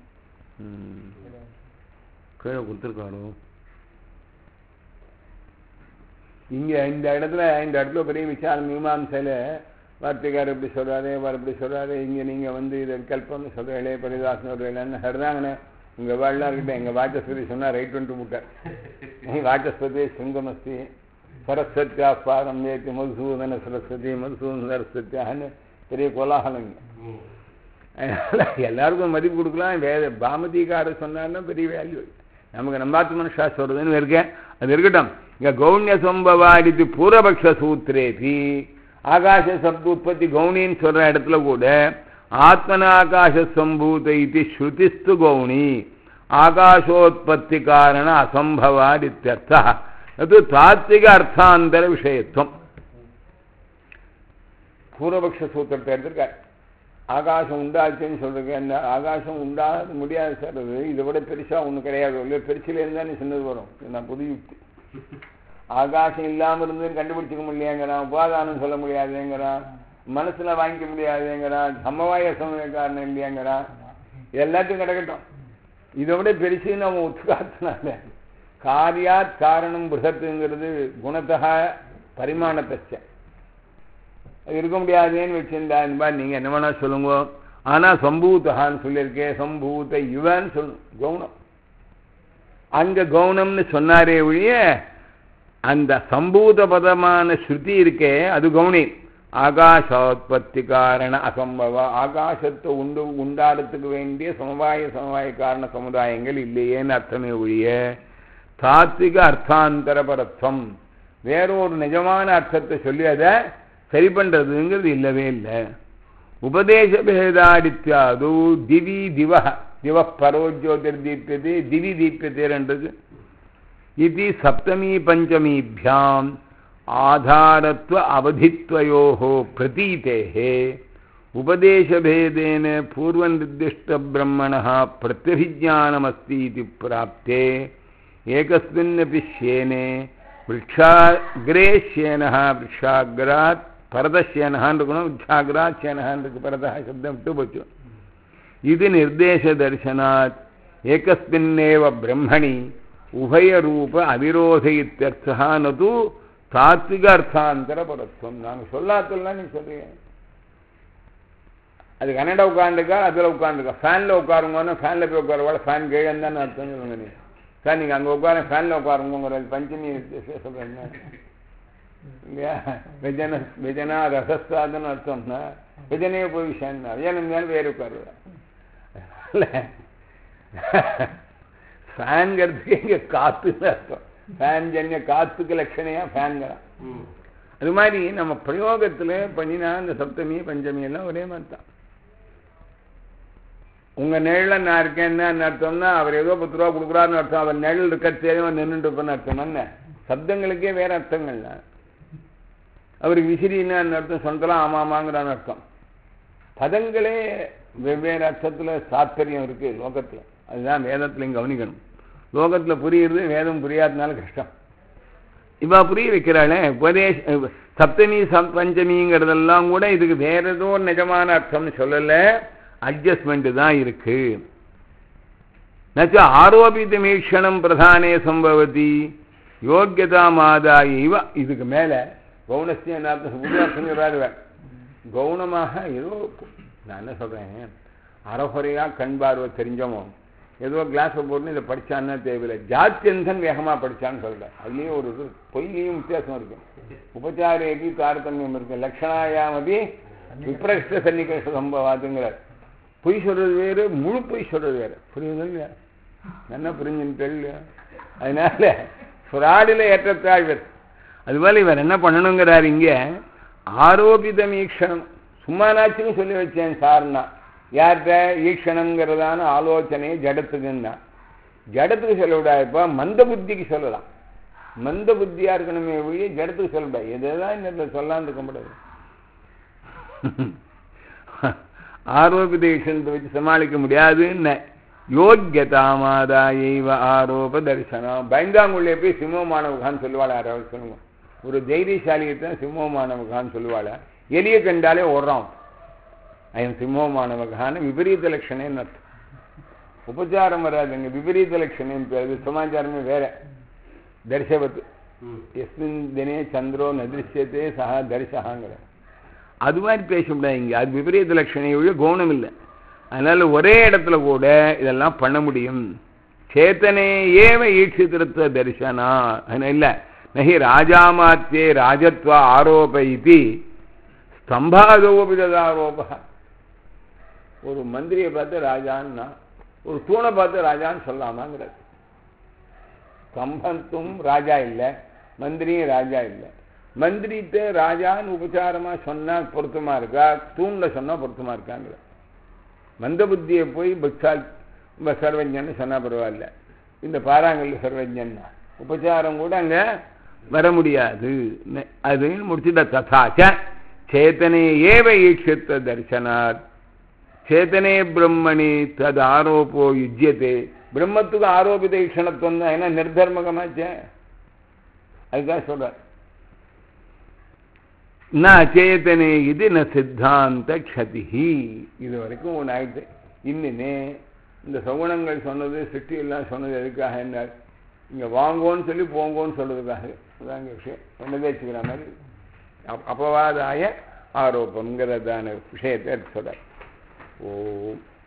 கீழே கொடுத்துருக்காரோ இங்க இந்த இடத்துல இந்த இடத்துல பெரிய விசாரம் மீமாம்சையில் வார்த்தைக்காரர் இப்படி சொல்கிறாரு அவர் இப்படி சொல்கிறாரு இங்கே நீங்கள் வந்து இதை விகல்பம்னு சொல்கிறீங்களே பரிதாசம் சொல்கிறீங்களேன்னு சரிதாங்கண்ணே உங்கள் வாழ்லாம் இருக்கட்டும் எங்கள் வாச்சஸ்பதி சொன்னால் ரைட் வந்துட்டு விட்டார் வாச்சஸ்பதி சிங்கமஸ்தி சரஸ்வத்தியா பாரம் ஏற்றி மதுசூதன சரஸ்வதி மதுசூதன சரஸ்வத்தியான்னு பெரிய கோலாகலங்க அதனால எல்லாருக்கும் மதிப்பு கொடுக்கலாம் வேத பாமதிக்காரர் சொன்னார்னா பெரிய வேல்யூ நமக்கு நம்பாத்து மனுஷா சொல்றதுன்னு இருக்கேன் அது இருக்கட்டும் இங்க கௌண்ய சம்பவாடித்து பூர்வபக்ஷ சூத்திரேபி ஆகாச சப்த உற்பத்தி கௌணின்னு சொல்ற இடத்துல கூட ஆத்மனாகாச சம்பூத இது ஸ்ருதிஸ்து கௌணி ஆகாசோத்பத்தி காரண அசம்பவாதித்யர்த்தா அது தாத்விக அர்த்தாந்தர விஷயத்துவம் பூர்வபக்ஷ சூத்திரத்தை எடுத்திருக்கார் ஆகாசம் உண்டாச்சுன்னு சொல்றதுக்கு அந்த ஆகாசம் உண்டாக முடியாது சார் அது இதை விட பெருசா ஒன்றும் கிடையாது இல்லை பெருசில் இருந்தானே சின்னது வரும் இது நான் புது யுக்தி ஆகாசம் இல்லாமல் இருந்து கண்டுபிடிச்சிக்க முடியலையேங்கிறான் உபாதானம் சொல்ல முடியாதுங்கிறான் மனசுல வாங்கிக்க முடியாதுங்கிறான் சமவாய சமய காரணம் இல்லையாங்கிறான் எல்லாத்தையும் கிடக்கட்டும் இதை விட பெருசுன்னு அவன் ஒத்துக்காத்தினால காரியாத் காரணம் பிருகத்துங்கிறது குணத்தக பரிமாணத்தை அது இருக்க முடியாதுன்னு வச்சிருந்தா இந்த மாதிரி நீங்க என்ன வேணா சொல்லுங்க ஆனா சம்பூத்தகான்னு சொல்லியிருக்கேன் சம்பூத்த இவன்னு சொல்லணும் கவுனம் அங்க கவுனம்னு சொன்னாரே ஒழிய அந்த சம்பூத பதமான ஸ்ருதி இருக்கே அது கவுனி ஆகாசோத்பத்தி காரண அசம்பவ ஆகாசத்தை உண்டு உண்டாடத்துக்கு வேண்டிய சமவாய சமவாய காரண சமுதாயங்கள் இல்லையேன்னு அர்த்தமே ஒழிய தாத்விக அர்த்தாந்தர பரத்வம் வேற ஒரு நிஜமான அர்த்தத்தை சொல்லி அதை சரி பண்றதுங்கிறது இல்லவே இல்லை உபதேச பேதாடித்யாது திவி திவ திவ பரோஜோதிர் தீப்யதே திவி தீப்யதேன்றது இது சப்தமி பஞ்சமீபியாம் ஆதாரத்வ அவதித்வயோ பிரதீதே உபதேசபேதேன பூர்வநிர்திஷ்டபிரம்மண பிரத்யபிஜானமஸ்தி இது பிராப்தே ஏகஸ்மின்னபி ஷேனே விரக்ஷாகிரே ஷேனः விரக்ஷாகிராத் பரதசேனஹான் இருக்கணும் விரக்ஷாகிராத் சேனஹான் இருக்கு பரதா சப்தம் விட்டு போச்சு இது நிர்தேச தர்சனாத் ஏகஸ்மின்னேவ பிரம்மணி உபயரூப அவிரோத இத்தியர்த்தா நது தாத்விக அர்த்தாந்தர பரத்துவம் நாங்கள் சொல்லாத்தெல்லாம் நீ சொல்றீங்க அது கன்னட உட்காந்துருக்கா அதில் உட்காந்துருக்கா ஃபேனில் உட்காருங்கன்னா ஃபேனில் போய் உட்கார ஃபேன் கீழே தான் அர்த்தம் சொல்லுங்க நீ சார் நீங்கள் அங்கே உட்கார ஃபேனில் உட்காருங்கிற பஞ்சமி சொல்கிறேன் இல்லையா வெஜன வெஜனா ரசஸ்தாதுன்னு அர்த்தம்னா வெஜனே போய் விஷயம்னா விஜயனம் மேலே வேறு உட்காருவேன் ஃபேன்ங்கிறதுக்கு இங்கே காத்துன்னு அர்த்தம் ஃபேன் ஜன்ய காத்துக்கு லட்சணையா ஃபேன்கிறா அது மாதிரி நம்ம பிரயோகத்தில் பண்ணினா இந்த சப்தமி பஞ்சமி எல்லாம் ஒரே மாதிரி தான் உங்க நிழல நான் இருக்கேன்னு அர்த்தம்னா அவர் ஏதோ பத்து ரூபா கொடுக்குறாருன்னு அர்த்தம் அவர் நிழல் இருக்க தெரியும் நின்றுட்டு இருப்பேன்னு அர்த்தம் என்ன சப்தங்களுக்கே வேற அர்த்தங்கள்ல அவருக்கு விசிறின்னு அர்த்தம் சொந்தலாம் ஆமா ஆமாங்கிறான்னு அர்த்தம் பதங்களே வெவ்வேறு அர்த்தத்துல தாத்பரியம் இருக்கு லோகத்துல அதுதான் வேதத்துல கவனிக்கணும் லோகத்துல புரியுறது வேதம் புரியாதனால கஷ்டம் இவா புரிய வைக்கிறாளே உபதேஷ் சப்தமி பஞ்சமிங்கிறதெல்லாம் கூட இதுக்கு வேற ஏதோ நிஜமான அர்த்தம்னு சொல்லலை அட்ஜஸ்ட்மெண்ட் தான் இருக்கு நச்ச ஆரோபிதமீக்ஷணம் பிரதானே சம்பவதி யோக்கியதா மாதாய இவ இதுக்கு மேல கவுனஸ்திய உதாசன் கவுனமாக ஏதோ நான் என்ன சொல்றேன் அறகுறையா கண் பார்வை தெரிஞ்சவோ ஏதோ கிளாஸை போட்டு இதை படிச்சான்னா தேவையில்லை ஜாத்தியந்தன் வேகமா படிச்சான்னு சொல்றேன் அதுலயும் ஒரு இது பொய்லையும் வித்தியாசம் இருக்கு உபச்சாரேபி தாரதமியம் இருக்கு லட்சணாயாமதி விப்ரஷ்ட சன்னிகர்ஷ சம்பவாதுங்கிறார் பொய் சொல்றது வேறு முழு பொய் சொல்றது வேறு புரியுது இல்லையா என்ன புரிஞ்சுன்னு தெரியல அதனால ஃப்ராடில் ஏற்றத்தாழ்வர் அதுபோல இவர் என்ன பண்ணணுங்கிறார் இங்க ஆரோபித ஈக்ஷணம் சும்மானாச்சுன்னு சொல்லி வச்சேன் சார்னா யார்கிட்ட ஈக்ஷணங்கிறதான ஆலோசனை ஜடத்துக்குன்னா ஜடத்துக்கு சொல்லக்கூடாதுப்பா மந்த புத்திக்கு சொல்லலாம் மந்த புத்தியா இருக்கணுமே ஒழிய ஜடத்துக்கு சொல்லக்கூடாது எதுதான் இந்த சொல்லான்னு இருக்க முடியாது ஆரோபித ஈக்ஷணத்தை வச்சு சமாளிக்க முடியாதுன்னு யோக்கியதாமாதாயைவ ஆரோப தரிசனம் பயந்தாங்குள்ளே போய் சிம்மமானவகான்னு சொல்லுவாள் யாராவது சொல்லுங்க ஒரு தைரியசாலியத்தான் சிம்மமானவகான்னு சொல்லுவாள் எலிய கண்டாலே ஓடுறான் அயம் சிம்மமானவகான்னு விபரீத லட்சணேன்னு அர்த்தம் உபச்சாரம் வராதுங்க விபரீத லட்சணம் பேர் சமாச்சாரமே வேற தரிசவத்து எஸ்மின் தினே சந்திரோ நதிருஷ்யத்தே சஹா தரிசகாங்கிற அது மாதிரி பேச முடியாது இங்கே அது விபரீத லட்சணை ஒழிய கவுனம் இல்லை அதனால ஒரே இடத்துல கூட இதெல்லாம் பண்ண முடியும் சேத்தனே ஏவ ஈட்சித்திருத்த தரிசனா இல்லை நகி ராஜாமாத்தியே ராஜத்வ ஆரோப இது ஸ்தம்பாதோபி ததாரோப ஒரு மந்திரியை பார்த்து ராஜான்னா ஒரு தூணை பார்த்து ராஜான்னு சொல்லாமாங்கிறது ஸ்தம்பத்தும் ராஜா இல்லை மந்திரியும் ராஜா இல்லை மந்திரிட்ட ராஜான்னு உபச்சாரமா சொன்னா பொருத்தமா இருக்கா தூண்ல சொன்னா பொருத்தமா இருக்காங்கிற மந்த புத்தியை போய் பக்ஷால் சர்வஜன்னு சொன்னா பரவாயில்ல இந்த பாறாங்கல் சர்வஜன்னா உபச்சாரம் கூட அங்க வர முடியாது அதுன்னு முடிச்சுட்ட ததாச்ச சேத்தனே ஏவ ஈட்சித்த தரிசனாத் சேத்தனே பிரம்மணி தது ஆரோப்போ யுஜ்யத்தே பிரம்மத்துக்கு ஆரோபித ஈக்ஷணத்துவம் தான் ஏன்னா நிர்தர்மகமாச்சே அதுக்காக சொல்ற ந அச்சேதனே இது ந சித்தாந்த க்ஷதிஹி இது வரைக்கும் ஒன்று ஆயிடுச்சு இன்னுமே இந்த சகுணங்கள் சொன்னது சிட்டி எல்லாம் சொன்னது எதுக்காக என்ன இங்கே வாங்கோன்னு சொல்லி போங்கோன்னு சொல்றதுக்காக அதாங்க விஷயம் என்னதே வச்சுக்கிற மாதிரி அப்- அபவாதாய ஆரோப்பங்கிறதான விஷயத்தை சொல்ற ஓ